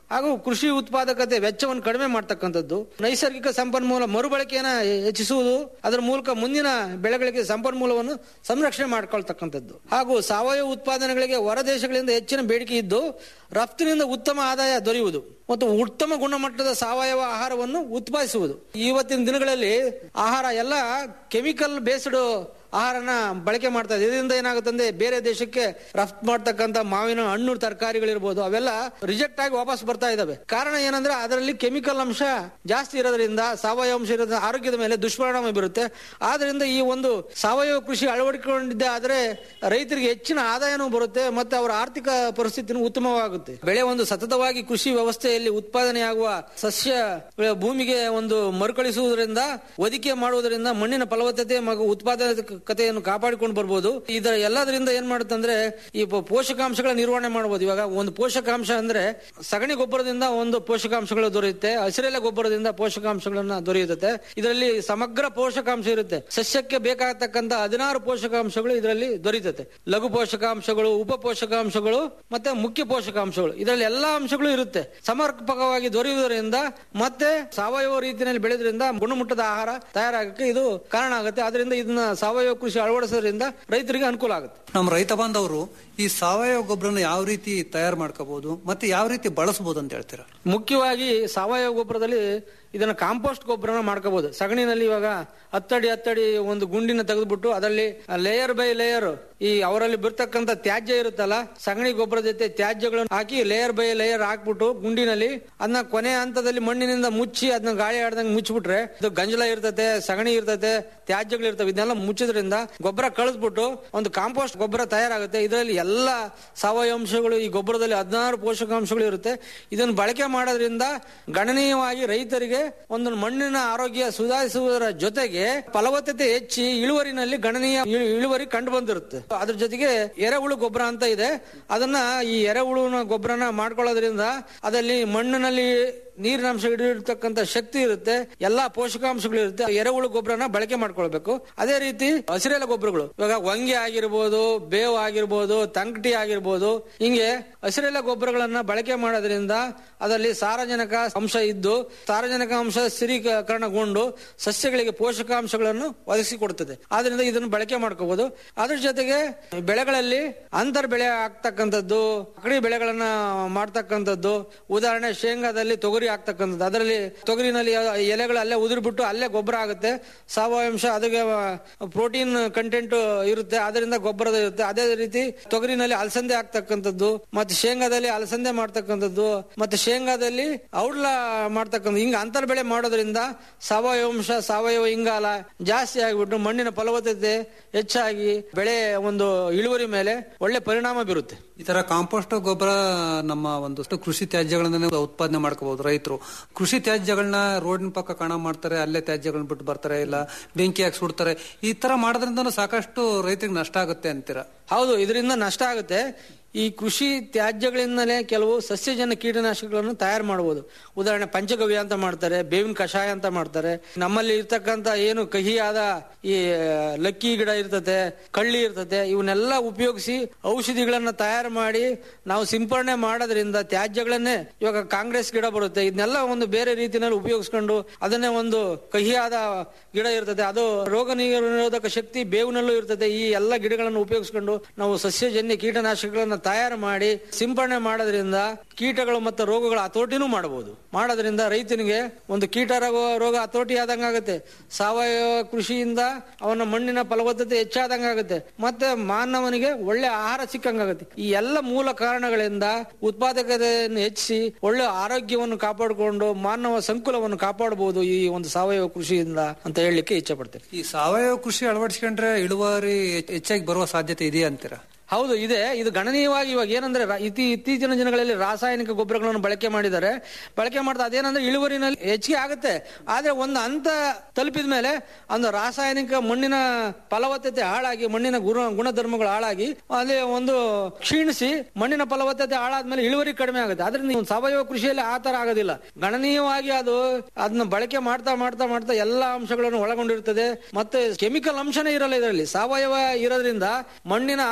ಕೃಷಿ ಉತ್ಪಾದಕತೆ ವೆಚ್ಚವನ್ನು ಕಡಿಮೆ ಮಾಡ್ತಕ್ಕಂಥದ್ದು ನೈಸರ್ಗಿಕ ಸಂಪನ್ಮೂಲ ಮರುಬಳಕೆಯನ್ನ ಹೆಚ್ಚಿಸುವುದು ಅದರ ಮೂಲಕ ಮುಂದಿನ ಬೆಳೆಗಳಿಗೆ ಸಂಪನ್ಮೂಲವನ್ನು ಸಂರಕ್ಷಣೆ ಮಾಡ್ಕೊಳ್ತಕ್ಕಂಥದ್ದು ಹಾಗೂ ಸಾವಯವ ಉತ್ಪಾದನೆಗಳಿಗೆ ಹೊರ ದೇಶಗಳಿಂದ ಹೆಚ್ಚಿನ ಬೇಡಿಕೆ ಇದ್ದು ರಫ್ತಿನಿಂದ ಉತ್ತಮ ಆದಾಯ ದೊರೆಯುವುದು ಮತ್ತು ಉತ್ತಮ ಗುಣಮಟ್ಟದ ಸಾವಯವ ಆಹಾರವನ್ನು ಉತ್ಪಾದಿಸುವುದು ಇವತ್ತಿನ ದಿನಗಳಲ್ಲಿ ಆಹಾರ ಎಲ್ಲ ಕೆಮಿಕಲ್ ಬೇಸ್ಡ್ ಆಹಾರನ ಬಳಕೆ ಮಾಡ್ತಾ ಇದೆ ಇದರಿಂದ ಏನಾಗುತ್ತೆ ಅಂದ್ರೆ ಬೇರೆ ದೇಶಕ್ಕೆ ರಫ್ತು ಮಾಡ್ತಕ್ಕಂಥ ಮಾವಿನ ಹಣ್ಣು ತರಕಾರಿಗಳಿರ್ಬೋದು ಅವೆಲ್ಲ ರಿಜೆಕ್ಟ್ ಆಗಿ ವಾಪಸ್ ಬರ್ತಾ ಇದಾವೆ ಕಾರಣ ಏನಂದ್ರೆ ಅದರಲ್ಲಿ ಕೆಮಿಕಲ್ ಅಂಶ ಜಾಸ್ತಿ ಇರೋದ್ರಿಂದ ಸಾವಯವ ಅಂಶ ಇರೋದ್ರಿಂದ ಆರೋಗ್ಯದ ಮೇಲೆ ದುಷ್ಪರಿಣಾಮ ಬೀರುತ್ತೆ ಆದ್ರಿಂದ ಈ ಒಂದು ಸಾವಯವ ಕೃಷಿ ಅಳವಡಿಕೊಂಡಿದ್ದೆ ಆದ್ರೆ ರೈತರಿಗೆ ಹೆಚ್ಚಿನ ಆದಾಯನೂ ಬರುತ್ತೆ ಮತ್ತೆ ಅವರ ಆರ್ಥಿಕ ಪರಿಸ್ಥಿತಿನೂ ಉತ್ತಮವಾಗುತ್ತೆ ಬೆಳೆ ಒಂದು ಸತತವಾಗಿ ಕೃಷಿ ವ್ಯವಸ್ಥೆಯಲ್ಲಿ ಉತ್ಪಾದನೆಯಾಗುವ ಸಸ್ಯ ಭೂಮಿಗೆ ಒಂದು ಮರುಕಳಿಸುವುದರಿಂದ ಒದಿಕೆ ಮಾಡುವುದರಿಂದ ಮಣ್ಣಿನ ಫಲವತ್ತತೆ ಹಾಗೂ ಉತ್ಪಾದಕತೆಯನ್ನು ಕಾಪಾಡಿಕೊಂಡು ಬರ್ಬೋದು ಇದರ ಎಲ್ಲದರಿಂದ ಏನ್ ಮಾಡುತ್ತಂದ್ರೆ ಈ ಪೋ- ಪೋಷಕಾಂಶಗಳ ನಿರ್ವಹಣೆ ಮಾಡಬಹುದು ಇವಾಗ ಒಂದು ಪೋಷಕಾಂಶ ಅಂದ್ರೆ ಸಗಣಿ ಗೊಬ್ಬರದಿಂದ ಒಂದು ಪೋಷಕಾಂಶಗಳು ದೊರೆಯುತ್ತೆ ಹಸಿರೆಲೆ ಗೊಬ್ಬರದಿಂದ ಪೋಷಕಾಂಶಗಳನ್ನ ದೊರೆಯುತ್ತೆ ಇದರಲ್ಲಿ ಸಮಗ್ರ ಪೋಷಕಾಂಶ ಇರುತ್ತೆ ಸಸ್ಯಕ್ಕೆ ಬೇಕಾಗತಕ್ಕಂತ ಹದಿನಾರು ಪೋಷಕಾಂಶಗಳು ಇದರಲ್ಲಿ ದೊರೆಯುತ್ತೆ ಲಘು ಪೋಷಕಾಂಶಗಳು ಉಪ ಪೋಷಕಾಂಶಗಳು ಮತ್ತೆ ಮುಖ್ಯ ಪೋಷಕಾಂಶಗಳು ಇದರಲ್ಲಿ ಎಲ್ಲಾ ಅಂಶಗಳು ಇರುತ್ತೆ ಸಮರ್ಪಕವಾಗಿ ದೊರೆಯುವುದರಿಂದ ಮತ್ತೆ ಸಾವಯವ ರೀತಿಯಲ್ಲಿ ಬೆಳೆದ್ರಿಂದ ಗುಣಮಟ್ಟದ ಆಹಾರ ತಯಾರಾಗಕ್ಕೆ ಇದು ಕಾರಣ ಆಗುತ್ತೆ ಅದರಿಂದ ಇದನ್ನ ಸಾವಯವ ಕೃಷಿ ಅಳವಡಿಸೋದ್ರಿಂದ ರೈತರಿಗೆ ಅನುಕೂಲ ಆಗುತ್ತೆ ನಮ್ಮ ರೈತ ಬಾಂಧವರು ಈ ಸಾವಯವ ಗೊಬ್ಬರನ ಯಾವ ರೀತಿ ತಯಾರು ಮಾಡ್ಕೋಬಹುದು ಮತ್ತೆ ಯಾವ ರೀತಿ ಬಳಸಬಹುದು ಅಂತ ಹೇಳ್ತೀರಾ ಮುಖ್ಯವಾಗಿ ಸಾವಯವ ಗೊಬ್ಬರದಲ್ಲಿ ಇದನ್ನ ಕಾಂಪೋಸ್ಟ್ ಗೊಬ್ಬರನ ಮಾಡ್ಕೋಬಹುದು ಸಗಣಿನಲ್ಲಿ ಇವಾಗ ಹತ್ತಡಿ ಹತ್ತಡಿ ಒಂದು ಗುಂಡಿನ ತೆಗೆದ್ಬಿಟ್ಟು ಅದರಲ್ಲಿ ಲೇಯರ್ ಬೈ ಲೇಯರ್ ಈ ಅವರಲ್ಲಿ ಬರ್ತಕ್ಕಂತ ತ್ಯಾಜ್ಯ ಇರುತ್ತಲ್ಲ ಸಗಣಿ ಗೊಬ್ಬರ ಜೊತೆ ತ್ಯಾಜ್ಯಗಳನ್ನು ಹಾಕಿ ಲೇಯರ್ ಬೈ ಲೇಯರ್ ಹಾಕ್ಬಿಟ್ಟು ಗುಂಡಿನಲ್ಲಿ ಅದನ್ನ ಕೊನೆ ಹಂತದಲ್ಲಿ ಮಣ್ಣಿನಿಂದ ಮುಚ್ಚಿ ಅದನ್ನ ಗಾಳಿ ಆಡ್ದಂಗೆ ಮುಚ್ಚಿಬಿಟ್ರೆ ಇದು ಗಂಜಲ ಇರ್ತತೆ ಸಗಣಿ ಇರ್ತತೆ ತ್ಯಾಜ್ಯಗಳು ಇರ್ತವೆ ಇದನ್ನೆಲ್ಲ ಮುಚ್ಚೋದ್ರಿಂದ ಗೊಬ್ಬರ ಕಳಿಸ್ಬಿಟ್ಟು ಒಂದು ಕಾಂಪೋಸ್ಟ್ ಗೊಬ್ಬರ ತಯಾರಾಗುತ್ತೆ ಇದರಲ್ಲಿ ಎಲ್ಲ ಸಾವಯವ ಅಂಶಗಳು ಈ ಗೊಬ್ಬರದಲ್ಲಿ ಹದಿನಾರು ಪೋಷಕಾಂಶಗಳು ಇರುತ್ತೆ ಇದನ್ನು ಬಳಕೆ ಮಾಡೋದ್ರಿಂದ ಗಣನೀಯವಾಗಿ ರೈತರಿಗೆ ಒಂದು ಮಣ್ಣಿನ ಆರೋಗ್ಯ ಸುಧಾರಿಸುವುದರ ಜೊತೆಗೆ ಫಲವತ್ತತೆ ಹೆಚ್ಚಿ ಇಳುವರಿನಲ್ಲಿ ಗಣನೀಯ ಇಳು- ಇಳುವರಿ ಕಂಡು ಬಂದಿರುತ್ತೆ ಅದ್ರ ಜೊತೆಗೆ ಎರೆಹುಳು ಗೊಬ್ಬರ ಅಂತ ಇದೆ ಅದನ್ನ ಈ ಎರೆಹುಳುನ ಗೊಬ್ಬರನ ಮಾಡ್ಕೊಳ್ಳೋದ್ರಿಂದ ಅದರಲ್ಲಿ ಮಣ್ಣಿನಲ್ಲಿ ನೀರಿನ ಅಂಶ ಹಿಡಿದಿರ್ತಕ್ಕಂಥ ಶಕ್ತಿ ಇರುತ್ತೆ ಎಲ್ಲಾ ಪೋಷಕಾಂಶಗಳು ಇರುತ್ತೆ ಎರೆಹುಳು ಗೊಬ್ಬರನ ಬಳಕೆ ಮಾಡ್ಕೊಳ್ಬೇಕು ಅದೇ ರೀತಿ ಹಸಿರೆಲೆ ಗೊಬ್ಬರಗಳು ಇವಾಗ ಹೊಂಗೆ ಆಗಿರ್ಬೋದು ಬೇವು ಆಗಿರ್ಬೋದು ತಂಕಟಿ ಆಗಿರ್ಬೋದು ಹಿಂಗೆ ಹಸಿರೆಲೆ ಗೊಬ್ಬರಗಳನ್ನ ಬಳಕೆ ಮಾಡೋದ್ರಿಂದ ಅದರಲ್ಲಿ ಸಾರಜನಕ ಅಂಶ ಇದ್ದು ಸಾರಜನಕ ಅಂಶ ಸ್ಥಿರೀಕರಣಗೊಂಡು ಸಸ್ಯಗಳಿಗೆ ಪೋಷಕಾಂಶಗಳನ್ನು ಒದಗಿಸಿಕೊಡುತ್ತದೆ ಆದ್ರಿಂದ ಇದನ್ನು ಬಳಕೆ ಮಾಡ್ಕೋಬಹುದು ಅದ್ರ ಜೊತೆಗೆ ಬೆಳೆಗಳಲ್ಲಿ ಅಂತರ್ ಬೆಳೆ ಆಗ್ತಕ್ಕಂಥದ್ದು ಅಕಡಿ ಬೆಳೆಗಳನ್ನ ಮಾಡ್ತಕ್ಕಂಥದ್ದು ಉದಾಹರಣೆ ಶೇಂಗಾದಲ್ಲಿ ತೊಗರಿ ಆಗ್ತಕ್ಕಂಥದ್ದು ಅದರಲ್ಲಿ ತೊಗರಿನಲ್ಲಿ ಎಲೆಗಳು ಅಲ್ಲೇ ಉದುರ್ಬಿಟ್ಟು ಅಲ್ಲೇ ಗೊಬ್ಬರ ಆಗುತ್ತೆ ಸಾವಯವ ಅಂಶ ಅದಕ್ಕೆ ಪ್ರೋಟೀನ್ ಕಂಟೆಂಟ್ ಇರುತ್ತೆ ಅದರಿಂದ ಗೊಬ್ಬರದ ಇರುತ್ತೆ ಅದೇ ರೀತಿ ತೊಗರಿನಲ್ಲಿ ಅಲಸಂದೆ ಆಗ್ತಕ್ಕಂಥದ್ದು ಮತ್ತೆ ಶೇಂಗಾದಲ್ಲಿ ಅಲಸಂದೆ ಮಾಡ್ತಕ್ಕಂಥದ್ದು ಮತ್ತೆ ಶೇಂಗಾದಲ್ಲಿ ಔಡ್ಲ ಮಾಡ್ತಕ್ಕಂಥ ಹಿಂಗ ಅಂತರ್ ಬೆಳೆ ಮಾಡೋದ್ರಿಂದ ಸಾವಯವ ಅಂಶ ಸಾವಯವ ಇಂಗಾಲ ಜಾಸ್ತಿ ಆಗಿಬಿಟ್ಟು ಮಣ್ಣಿನ ಫಲವತ್ತತೆ ಹೆಚ್ಚಾಗಿ ಬೆಳೆ ಒಂದು ಇಳುವರಿ ಮೇಲೆ ಒಳ್ಳೆ ಪರಿಣಾಮ ಬೀರುತ್ತೆ ಈ ತರ ಕಾಂಪೋಸ್ಟ್ ಗೊಬ್ಬರ ನಮ್ಮ ಒಂದಷ್ಟು ಕೃಷಿ ತ್ಯಾಜ್ಯಗಳನ್ನ ಉತ್ಪಾದನೆ ಮಾಡ್ಕೋಬಹುದು ರೈತರು ಕೃಷಿ ತ್ಯಾಜ್ಯಗಳನ್ನ ರೋಡಿನ ಪಕ್ಕ ಕಣ ಮಾಡ್ತಾರೆ ಅಲ್ಲೇ ತ್ಯಾಜ್ಯಗಳನ್ನ ಬಿಟ್ಟು ಬರ್ತಾರೆ ಇಲ್ಲ ಬೆಂಕಿ ಹಾಕಿ ಸುಡ್ತಾರೆ ಈ ತರ ಮಾಡೋದ್ರಿಂದ ಸಾಕಷ್ಟು ರೈತರಿಗೆ ನಷ್ಟ ಆಗುತ್ತೆ ಅಂತೀರಾ ಹೌದು ಇದರಿಂದ ನಷ್ಟ ಆಗುತ್ತೆ ಈ ಕೃಷಿ ತ್ಯಾಜ್ಯಗಳಿಂದಲೇ ಕೆಲವು ಸಸ್ಯಜನ್ಯ ಕೀಟನಾಶಕಗಳನ್ನು ತಯಾರು ಮಾಡಬಹುದು ಉದಾಹರಣೆ ಪಂಚಗವ್ಯ ಅಂತ ಮಾಡ್ತಾರೆ ಬೇವಿನ ಕಷಾಯ ಅಂತ ಮಾಡ್ತಾರೆ ನಮ್ಮಲ್ಲಿ ಇರ್ತಕ್ಕಂತ ಏನು ಕಹಿಯಾದ ಈ ಲಕ್ಕಿ ಗಿಡ ಇರ್ತತೆ ಕಳ್ಳಿ ಇರ್ತತೆ ಇವನ್ನೆಲ್ಲ ಉಪಯೋಗಿಸಿ ಔಷಧಿಗಳನ್ನ ತಯಾರು ಮಾಡಿ ನಾವು ಸಿಂಪರಣೆ ಮಾಡೋದ್ರಿಂದ ತ್ಯಾಜ್ಯಗಳನ್ನೇ ಇವಾಗ ಕಾಂಗ್ರೆಸ್ ಗಿಡ ಬರುತ್ತೆ ಇದನ್ನೆಲ್ಲ ಒಂದು ಬೇರೆ ರೀತಿಯಲ್ಲಿ ಉಪಯೋಗಿಸ್ಕೊಂಡು ಅದನ್ನೇ ಒಂದು ಕಹಿಯಾದ ಗಿಡ ಇರ್ತದೆ ಅದು ರೋಗ ನಿರೋಧಕ ಶಕ್ತಿ ಬೇವಿನಲ್ಲೂ ಇರ್ತದೆ ಈ ಎಲ್ಲ ಗಿಡಗಳನ್ನು ಉಪಯೋಗಿಸ್ಕೊಂಡು ನಾವು ಸಸ್ಯಜನ್ಯ ಕೀಟನಾಶಕಗಳನ್ನ ತಯಾರು ಮಾಡಿ ಸಿಂಪರಣೆ ಮಾಡೋದ್ರಿಂದ ಕೀಟಗಳು ಮತ್ತು ರೋಗಗಳ ಹತೋಟಿನೂ ಮಾಡಬಹುದು ಮಾಡೋದ್ರಿಂದ ರೈತನಿಗೆ ಒಂದು ಕೀಟ ರೋಗ ರೋಗ ಹತೋಟಿ ಆದಂಗಾಗುತ್ತೆ ಸಾವಯವ ಕೃಷಿಯಿಂದ ಅವನ ಮಣ್ಣಿನ ಫಲವತ್ತತೆ ಹೆಚ್ಚಾದಂಗಾಗುತ್ತೆ ಮತ್ತೆ ಮಾನವನಿಗೆ ಒಳ್ಳೆ ಆಹಾರ ಸಿಕ್ಕಂಗಾಗುತ್ತೆ ಈ ಎಲ್ಲ ಮೂಲ ಕಾರಣಗಳಿಂದ ಉತ್ಪಾದಕತೆಯನ್ನು ಹೆಚ್ಚಿಸಿ ಒಳ್ಳೆ ಆರೋಗ್ಯವನ್ನು ಕಾಪಾಡಿಕೊಂಡು ಮಾನವ ಸಂಕುಲವನ್ನು ಕಾಪಾಡಬಹುದು ಈ ಒಂದು ಸಾವಯವ ಕೃಷಿಯಿಂದ ಅಂತ ಹೇಳಲಿಕ್ಕೆ ಇಚ್ಛೆ ಪಡ್ತೇನೆ ಈ ಸಾವಯವ ಕೃಷಿ ಅಳವಡಿಸ್ಕೊಂಡ್ರೆ ಇಳುವರಿ ಹೆಚ್ಚ್- ಹೆಚ್ಚಾಗಿ ಬರುವ ಸಾಧ್ಯತೆ ಇದೆಯಾ ಅಂತೀರಾ ಹೌದು ಇದೆ ಇದು ಗಣನೀಯವಾಗಿ ಇವಾಗ ಏನಂದ್ರೆ ರಾ- ಇತ್ತೀ ಇತ್ತೀಚಿನ ದಿನಗಳಲ್ಲಿ ರಾಸಾಯನಿಕ ಗೊಬ್ಬರಗಳನ್ನು ಬಳಕೆ ಮಾಡಿದ್ದಾರೆ ಬಳಕೆ ಮಾಡ್ತಾ ಅದೇನಂದ್ರೆ ಇಳುವರಿನಲ್ಲಿ ಹೆಚ್ಚಿಗೆ ಆಗುತ್ತೆ ಆದ್ರೆ ಒಂದು ಹಂತ ತಲುಪಿದ ಮೇಲೆ ಒಂದು ರಾಸಾಯನಿಕ ಮಣ್ಣಿನ ಫಲವತ್ತತೆ ಹಾಳಾಗಿ ಮಣ್ಣಿನ ಗುಣ ಗುಣಧರ್ಮಗಳು ಹಾಳಾಗಿ ಅಲ್ಲಿ ಒಂದು ಕ್ಷೀಣಿಸಿ ಮಣ್ಣಿನ ಫಲವತ್ತತೆ ಹಾಳಾದ್ಮೇಲೆ ಇಳುವರಿ ಕಡಿಮೆ ಆಗುತ್ತೆ ಆದ್ರೆ ನೀವು ಸಾವಯವ ಕೃಷಿಯಲ್ಲಿ ಆ ತರ ಆಗೋದಿಲ್ಲ ಗಣನೀಯವಾಗಿ ಅದು ಅದನ್ನ ಬಳಕೆ ಮಾಡ್ತಾ ಮಾಡ್ತಾ ಮಾಡ್ತಾ ಎಲ್ಲಾ ಅಂಶಗಳನ್ನು ಒಳಗೊಂಡಿರ್ತದೆ ಮತ್ತೆ ಕೆಮಿಕಲ್ ಅಂಶನೇ ಇರಲ್ಲ ಇದರಲ್ಲಿ ಸಾವಯವ ಇರೋದ್ರಿಂದ ಮಣ್ಣಿನ ಆರೋಗ್ಯ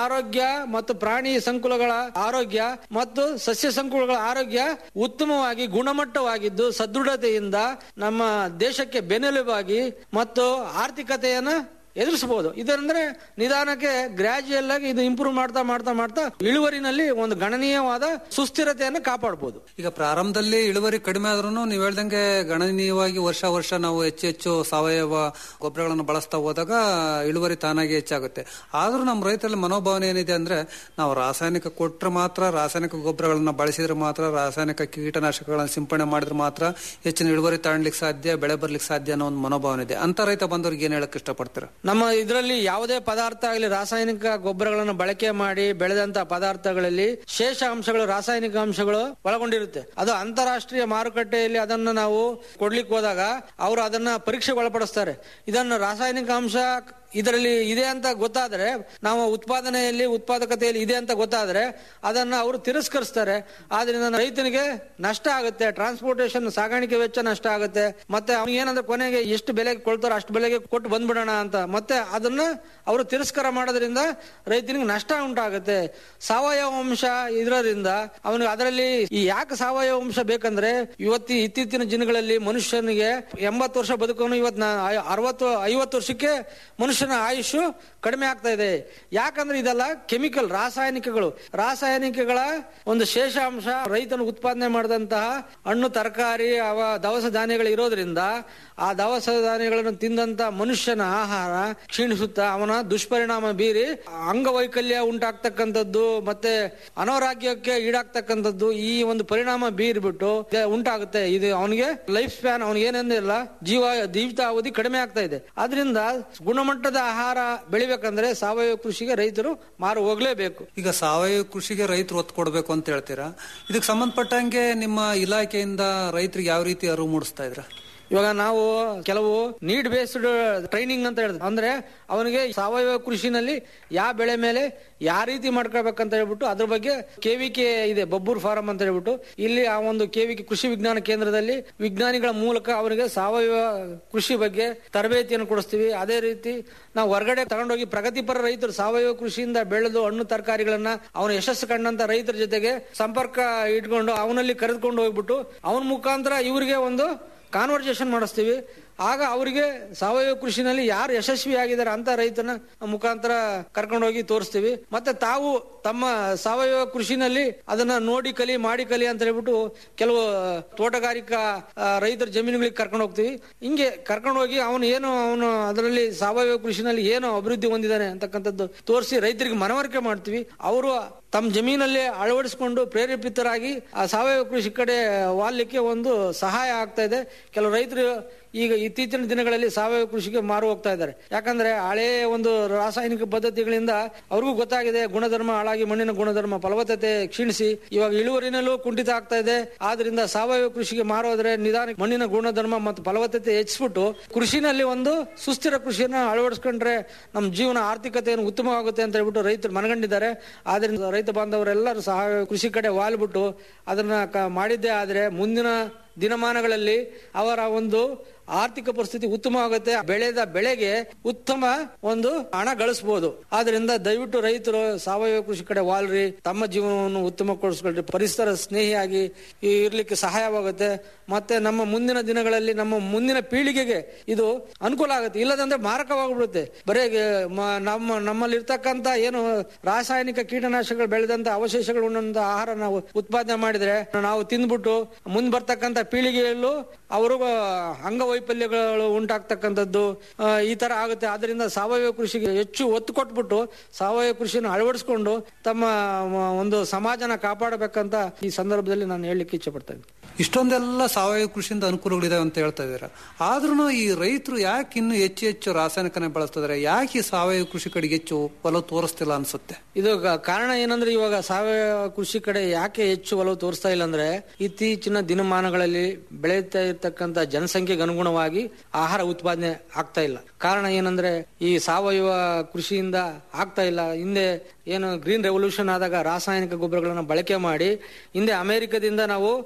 ಮತ್ತು ಪ್ರಾಣಿ ಸಂಕುಲಗಳ ಆರೋಗ್ಯ ಮತ್ತು ಸಸ್ಯ ಸಂಕುಲಗಳ ಆರೋಗ್ಯ ಉತ್ತಮವಾಗಿ ಗುಣಮಟ್ಟವಾಗಿದ್ದು ಸದೃಢತೆಯಿಂದ ನಮ್ಮ ದೇಶಕ್ಕೆ ಬೆನ್ನೆಲುಬಾಗಿ ಮತ್ತು ಆರ್ಥಿಕತೆಯನ್ನ ಎದುರಿಸಬಹುದು ಇದಂದ್ರೆ ನಿಧಾನಕ್ಕೆ ಗ್ರಾಜುಯಲ್ ಆಗಿ ಇದು ಇಂಪ್ರೂವ್ ಮಾಡ್ತಾ ಮಾಡ್ತಾ ಮಾಡ್ತಾ ಇಳುವರಿನಲ್ಲಿ ಒಂದು ಗಣನೀಯವಾದ ಸುಸ್ಥಿರತೆಯನ್ನು ಕಾಪಾಡಬಹುದು ಈಗ ಪ್ರಾರಂಭದಲ್ಲಿ ಇಳುವರಿ ಕಡಿಮೆ ಆದ್ರೂ ನೀವು ಹೇಳ್ದಂಗೆ ಗಣನೀಯವಾಗಿ ವರ್ಷ ವರ್ಷ ನಾವು ಹೆಚ್ಚು ಹೆಚ್ಚು ಸಾವಯವ ಗೊಬ್ಬರಗಳನ್ನು ಬಳಸ್ತಾ ಹೋದಾಗ ಇಳುವರಿ ತಾನಾಗಿ ಹೆಚ್ಚಾಗುತ್ತೆ ಆದ್ರೂ ನಮ್ಮ ರೈತರಲ್ಲಿ ಮನೋಭಾವನೆ ಏನಿದೆ ಅಂದ್ರೆ ನಾವು ರಾಸಾಯನಿಕ ಕೊಟ್ರೆ ಮಾತ್ರ ರಾಸಾಯನಿಕ ಗೊಬ್ಬರಗಳನ್ನ ಬಳಸಿದ್ರೆ ಮಾತ್ರ ರಾಸಾಯನಿಕ ಕೀಟನಾಶಕಗಳನ್ನ ಸಿಂಪಡಣೆ ಮಾಡಿದ್ರೆ ಮಾತ್ರ ಹೆಚ್ಚಿನ ಇಳುವರಿ ತಾಣ್ಲಿಕ್ಕೆ ಸಾಧ್ಯ ಬೆಳೆ ಬರ್ಲಿಕ್ಕೆ ಸಾಧ್ಯ ಅನ್ನೋ ಒಂದು ಮನೋಭಾವನೆ ಇದೆ ಅಂತ ರೈತ ಬಂದವ್ರಿಗೆ ಏನ್ ಹೇಳಕ್ ಇಷ್ಟಪಡ್ತೀರಾ ನಮ್ಮ ಇದರಲ್ಲಿ ಯಾವುದೇ ಪದಾರ್ಥ ಆಗಲಿ ರಾಸಾಯನಿಕ ಗೊಬ್ಬರಗಳನ್ನು ಬಳಕೆ ಮಾಡಿ ಬೆಳೆದಂತ ಪದಾರ್ಥಗಳಲ್ಲಿ ಶೇಷ ಅಂಶಗಳು ರಾಸಾಯನಿಕ ಅಂಶಗಳು ಒಳಗೊಂಡಿರುತ್ತೆ ಅದು ಅಂತಾರಾಷ್ಟ್ರೀಯ ಮಾರುಕಟ್ಟೆಯಲ್ಲಿ ಅದನ್ನು ನಾವು ಕೊಡ್ಲಿಕ್ಕೆ ಹೋದಾಗ ಅವರು ಅದನ್ನ ಪರೀಕ್ಷೆಗೆ ಒಳಪಡಿಸ್ತಾರೆ ಇದನ್ನು ರಾಸಾಯನಿಕ ಅಂಶ ಇದರಲ್ಲಿ ಇದೆ ಅಂತ ಗೊತ್ತಾದ್ರೆ ನಾವು ಉತ್ಪಾದನೆಯಲ್ಲಿ ಉತ್ಪಾದಕತೆಯಲ್ಲಿ ಇದೆ ಅಂತ ಗೊತ್ತಾದ್ರೆ ಅದನ್ನ ಅವರು ತಿರಸ್ಕರಿಸ್ತಾರೆ ಆದ್ರಿಂದ ರೈತನಿಗೆ ನಷ್ಟ ಆಗುತ್ತೆ ಟ್ರಾನ್ಸ್ಪೋರ್ಟೇಷನ್ ಸಾಗಾಣಿಕೆ ವೆಚ್ಚ ನಷ್ಟ ಆಗುತ್ತೆ ಮತ್ತೆ ಅವ್ನಿಗೆ ಏನಂದ್ರೆ ಕೊನೆಗೆ ಎಷ್ಟು ಬೆಲೆಗೆ ಕೊಳ್ತಾರೋ ಅಷ್ಟು ಬೆಲೆಗೆ ಕೊಟ್ಟು ಬಂದ್ಬಿಡೋಣ ಅಂತ ಮತ್ತೆ ಅದನ್ನ ಅವರು ತಿರಸ್ಕಾರ ಮಾಡೋದ್ರಿಂದ ರೈತನಿಗೆ ನಷ್ಟ ಉಂಟಾಗುತ್ತೆ ಸಾವಯವ ಅಂಶ ಇದರಿಂದ ಅವನಿಗೆ ಅದರಲ್ಲಿ ಈ ಯಾಕೆ ಸಾವಯವ ಅಂಶ ಬೇಕಂದ್ರೆ ಇವತ್ತಿ ಇತ್ತೀಚಿನ ದಿನಗಳಲ್ಲಿ ಮನುಷ್ಯನಿಗೆ ಎಂಬತ್ತು ವರ್ಷ ಬದುಕೋನು ಇವತ್ತು ಅರವತ್ತು ಐವತ್ತು ವರ್ಷಕ್ಕೆ ಮನುಷ್ಯನ ಆಯುಷು ಕಡಿಮೆ ಆಗ್ತಾ ಇದೆ ಯಾಕಂದ್ರೆ ಇದೆಲ್ಲ ಕೆಮಿಕಲ್ ರಾಸಾಯನಿಕಗಳು ರಾಸಾಯನಿಕಗಳ ಒಂದು ಶೇಷಾಂಶ ರೈತನು ಉತ್ಪಾದನೆ ಮಾಡಿದಂತಹ ಹಣ್ಣು ತರಕಾರಿ ಅವ ದವಸ ಧಾನ್ಯಗಳು ಇರೋದ್ರಿಂದ ಆ ದವಸ ಧಾನ್ಯಗಳನ್ನು ತಿಂದಂತ ಮನುಷ್ಯನ ಆಹಾರ ಕ್ಷೀಣಿಸುತ್ತಾ ಅವನ ದುಷ್ಪರಿಣಾಮ ಬೀರಿ ಅಂಗವೈಕಲ್ಯ ಉಂಟಾಗ್ತಕ್ಕಂಥದ್ದು ಮತ್ತೆ ಅನಾರೋಗ್ಯಕ್ಕೆ ಈಡಾಗ್ತಕ್ಕಂಥದ್ದು ಈ ಒಂದು ಪರಿಣಾಮ ಬೀರ್ಬಿಟ್ಟು ಇದೆ ಉಂಟಾಗುತ್ತೆ ಇದು ಅವನಿಗೆ ಲೈಫ್ ಸ್ಪ್ಯಾನ್ ಅವನಿಗೆ ಏನೆಂದಿಲ್ಲ ಜೀವ ಜೀವಿತಾವಧಿ ಕಡಿಮೆ ಆಗ್ತಾ ಇದೆ ಆದ್ರಿಂದ ಗುಣಮಟ್ಟದ ಆಹಾರ ಬೆಳಿಬೇಕಂದ್ರೆ ಸಾವಯವ ಕೃಷಿಗೆ ರೈತರು ಮಾರು ಹೋಗ್ಲೇಬೇಕು ಈಗ ಸಾವಯವ ಕೃಷಿಗೆ ರೈತರು ಒತ್ತು ಕೊಡಬೇಕು ಅಂತ ಹೇಳ್ತೀರಾ ಇದಕ್ಕೆ ಸಂಬಂಧಪಟ್ಟಂಗೆ ನಿಮ್ಮ ಇಲಾಖೆಯಿಂದ ರೈತರಿಗೆ ಯಾವ ರೀತಿ ಅರಿವು ಮೂಡಿಸ್ತಾ ಇದ್ರ ಇವಾಗ ನಾವು ಕೆಲವು ನೀಡ್ ಬೇಸ್ಡ್ ಟ್ರೈನಿಂಗ್ ಅಂತ ಹೇಳಿದ್ರೆ ಅಂದ್ರೆ ಅವನಿಗೆ ಸಾವಯವ ಕೃಷಿನಲ್ಲಿ ಯಾವ ಬೆಳೆ ಮೇಲೆ ಯಾವ ರೀತಿ ಮಾಡ್ಕೋಬೇಕಂತ ಹೇಳ್ಬಿಟ್ಟು ಅದ್ರ ಬಗ್ಗೆ ಕೆವಿಕೆ ಇದೆ ಬಬ್ಬೂರ್ ಫಾರಂ ಅಂತ ಹೇಳ್ಬಿಟ್ಟು ಇಲ್ಲಿ ಆ ಒಂದು ಕೆವಿಕೆ ಕೃಷಿ ವಿಜ್ಞಾನ ಕೇಂದ್ರದಲ್ಲಿ ವಿಜ್ಞಾನಿಗಳ ಮೂಲಕ ಅವರಿಗೆ ಸಾವಯವ ಕೃಷಿ ಬಗ್ಗೆ ತರಬೇತಿಯನ್ನು ಕೊಡಿಸ್ತೀವಿ ಅದೇ ರೀತಿ ನಾವು ಹೊರಗಡೆ ತಗೊಂಡೋಗಿ ಪ್ರಗತಿಪರ ರೈತರು ಸಾವಯವ ಕೃಷಿಯಿಂದ ಬೆಳೆದು ಹಣ್ಣು ತರಕಾರಿಗಳನ್ನ ಅವನ ಯಶಸ್ಸು ಕಂಡಂತ ರೈತರ ಜೊತೆಗೆ ಸಂಪರ್ಕ ಇಟ್ಕೊಂಡು ಅವನಲ್ಲಿ ಕರೆದುಕೊಂಡು ಹೋಗ್ಬಿಟ್ಟು ಅವನ ಮುಖಾಂತರ ಇವರಿಗೆ ಒಂದು ಕಾನ್ವರ್ಸೇಷನ್ ಮಾಡಿಸ್ತೀವಿ ಆಗ ಅವರಿಗೆ ಸಾವಯವ ಕೃಷಿನಲ್ಲಿ ಯಾರು ಯಶಸ್ವಿ ಆಗಿದ್ದಾರೆ ಅಂತ ರೈತನ ಮುಖಾಂತರ ಕರ್ಕೊಂಡೋಗಿ ತೋರಿಸ್ತೀವಿ ಮತ್ತೆ ತಾವು ತಮ್ಮ ಸಾವಯವ ಕೃಷಿನಲ್ಲಿ ಅದನ್ನ ನೋಡಿ ಕಲಿ ಮಾಡಿ ಕಲಿ ಅಂತ ಹೇಳ್ಬಿಟ್ಟು ಕೆಲವು ತೋಟಗಾರಿಕಾ ಆ, ರೈತರ ಜಮೀನುಗಳಿಗೆ ಕರ್ಕೊಂಡು ಹೋಗ್ತೀವಿ ಹಿಂಗೆ ಕರ್ಕೊಂಡು ಹೋಗಿ ಅವನು ಏನು ಅವನು ಅದರಲ್ಲಿ ಸಾವಯವ ಕೃಷಿನಲ್ಲಿ ಏನು ಅಭಿವೃದ್ಧಿ ಹೊಂದಿದ್ದಾನೆ ಅಂತಕ್ಕಂಥದ್ದು ತೋರಿಸಿ ರೈತರಿಗೆ ಮನವರಿಕೆ ಮಾಡ್ತೀವಿ ಅವರು ತಮ್ಮ ಜಮೀನಲ್ಲಿ ಅಳವಡಿಸಿಕೊಂಡು ಪ್ರೇರೇಪಿತರಾಗಿ ಆ ಸಾವಯವ ಕೃಷಿ ಕಡೆ ವಾಲ್ಲಿಕ್ಕೆ ಒಂದು ಸಹಾಯ ಆಗ್ತಾ ಇದೆ ಕೆಲವು ರೈತರು ಈಗ ಇತ್ತೀಚಿನ ದಿನಗಳಲ್ಲಿ ಸಾವಯವ ಕೃಷಿಗೆ ಮಾರು ಹೋಗ್ತಾ ಇದ್ದಾರೆ ಯಾಕಂದ್ರೆ ಹಳೇ ಒಂದು ರಾಸಾಯನಿಕ ಪದ್ಧತಿಗಳಿಂದ ಅವ್ರಿಗೂ ಗೊತ್ತಾಗಿದೆ ಗುಣಧರ್ಮ ಹಾಳಾಗಿ ಮಣ್ಣಿನ ಗುಣಧರ್ಮ ಫಲವತ್ತತೆ ಕ್ಷೀಣಿಸಿ ಇವಾಗ ಇಳುವರಿನಲ್ಲೂ ಕುಂಠಿತ ಆಗ್ತಾ ಇದೆ ಆದ್ರಿಂದ ಸಾವಯವ ಕೃಷಿಗೆ ಮಾರೋದ್ರೆ ನಿಧಾನ ಮಣ್ಣಿನ ಗುಣಧರ್ಮ ಮತ್ತು ಫಲವತ್ತತೆ ಹೆಚ್ಚಿಸ್ಬಿಟ್ಟು ಕೃಷಿನಲ್ಲಿ ಒಂದು ಸುಸ್ಥಿರ ಕೃಷಿಯನ್ನ ಅಳವಡಿಸ್ಕೊಂಡ್ರೆ ನಮ್ಮ ಜೀವನ ಆರ್ಥಿಕತೆಯನ್ನು ಉತ್ತಮವಾಗುತ್ತೆ ಅಂತ ಹೇಳ್ಬಿಟ್ಟು ರೈತರು ಮನಗಂಡಿದ್ದಾರೆ ಆದ್ರಿಂದ ರೈತ ಬಾಂಧವರೆಲ್ಲರೂ ಸಾವಯವ ಕೃಷಿ ಕಡೆ ವಾಲ್ಬಿಟ್ಟು ಅದನ್ನ ಕ- ಮಾಡಿದ್ದೇ ಆದ್ರೆ ಮುಂದಿನ ದಿನಮಾನಗಳಲ್ಲಿ ಅವರ ಒಂದು ಆರ್ಥಿಕ ಪರಿಸ್ಥಿತಿ ಉತ್ತಮವಾಗುತ್ತೆ ಬೆಳೆದ ಬೆಳೆಗೆ ಉತ್ತಮ ಒಂದು ಹಣ ಗಳಿಸಬಹುದು ಆದ್ರಿಂದ ದಯವಿಟ್ಟು ರೈತರು ಸಾವಯವ ಕೃಷಿ ಕಡೆ ವಾಲ್ರಿ ತಮ್ಮ ಜೀವನವನ್ನು ಉತ್ತಮಗೊಳಿಸ್ಕೊಳ್ರಿ ಪರಿಸರ ಸ್ನೇಹಿಯಾಗಿ ಇರ್ಲಿಕ್ಕೆ ಸಹಾಯವಾಗುತ್ತೆ ಮತ್ತೆ ನಮ್ಮ ಮುಂದಿನ ದಿನಗಳಲ್ಲಿ ನಮ್ಮ ಮುಂದಿನ ಪೀಳಿಗೆಗೆ ಇದು ಅನುಕೂಲ ಆಗುತ್ತೆ ಇಲ್ಲದಂದ್ರೆ ಮಾರಕವಾಗ್ಬಿಡುತ್ತೆ ಬರೇ ಮ- ನಮ್ಮ ನಮ್ಮಲ್ಲಿ ಇರ್ತಕ್ಕಂತ ಏನು ರಾಸಾಯನಿಕ ಕೀಟನಾಶಕಗಳು ಬೆಳೆದಂತ ಅವಶೇಷಗಳು ಉಣ್ಣಂತ ಆಹಾರ ನಾವು ಉತ್ಪಾದನೆ ಮಾಡಿದ್ರೆ ನಾವು ತಿಂದ್ಬಿಟ್ಟು ಮುಂದ್ ಬರ್ತಕ್ಕಂತ ಪೀಳಿಗೆಯಲ್ಲೂ ಅವರು ಅಂಗವೈಫಲ್ಯಗಳು ಉಂಟಾಗ್ತಕ್ಕಂಥದ್ದು ಆ, ಈ ತರ ಆಗುತ್ತೆ ಆದ್ರಿಂದ ಸಾವಯವ ಕೃಷಿಗೆ ಹೆಚ್ಚು ಒತ್ತು ಕೊಟ್ಬಿಟ್ಟು ಸಾವಯವ ಕೃಷಿನ ಅಳವಡಿಸ್ಕೊಂಡು ತಮ್ಮ ಮ- ಒಂದು ಸಮಾಜನ ಕಾಪಾಡಬೇಕಂತ ಈ ಸಂದರ್ಭದಲ್ಲಿ ನಾನು ಹೇಳಲಿಕ್ಕೆ ಇಚ್ಛೆ ಪಡ್ತಾ ಇದ್ದೀನಿ ಇಷ್ಟೊಂದೆಲ್ಲ ಸಾವಯವ ಕೃಷಿಯಿಂದ ಅನುಕೂಲಗಳಿದಾವೆ ಅಂತ ಹೇಳ್ತಾ ಇದ್ದೀರಾ ಆದ್ರೂ ಈ ರೈತರು ಯಾಕೆ ಇನ್ನು ಹೆಚ್ಚು ಹೆಚ್ಚು ರಾಸಾಯನಿಕನ ಬಳಸ್ತಿದ್ದಾರೆ ಯಾಕೆ ಈ ಸಾವಯವ ಕೃಷಿ ಕಡೆಗೆ ಹೆಚ್ಚು ಒಲವು ತೋರಿಸ್ತಿಲ್ಲ ಅನ್ಸುತ್ತೆ ಇದು ಗ- ಕಾರಣ ಏನಂದ್ರೆ ಇವಾಗ ಸಾವಯವ ಕೃಷಿ ಕಡೆ ಯಾಕೆ ಹೆಚ್ಚು ಒಲವು ತೋರಿಸ್ತಾ ಇಲ್ಲ ಅಂದ್ರೆ ಇತ್ತೀಚಿನ ದಿನಮಾನಗಳಲ್ಲಿ ಬೆಳೆಯುತ್ತಾ ಇರ್ತಕ್ಕಂತ ಜನಸಂಖ್ಯೆಗೆ ಅನುಗುಣವಾಗಿ ಆಹಾರ ಉತ್ಪಾದನೆ ಆಗ್ತಾ ಇಲ್ಲ ಕಾರಣ ಏನಂದ್ರೆ ಈ ಸಾವಯವ ಕೃಷಿಯಿಂದ ಆಗ್ತಾ ಇಲ್ಲ ಹಿಂದೆ ಏನು ಗ್ರೀನ್ ರೆವಲ್ಯೂಷನ್ ಆದಾಗ ರಾಸಾಯನಿಕ ಗೊಬ್ಬರಗಳನ್ನ ಬಳಕೆ ಮಾಡಿ ಹಿಂದೆ ಅಮೆರಿಕದಿಂದ ನಾವು ಗೋಧಿನ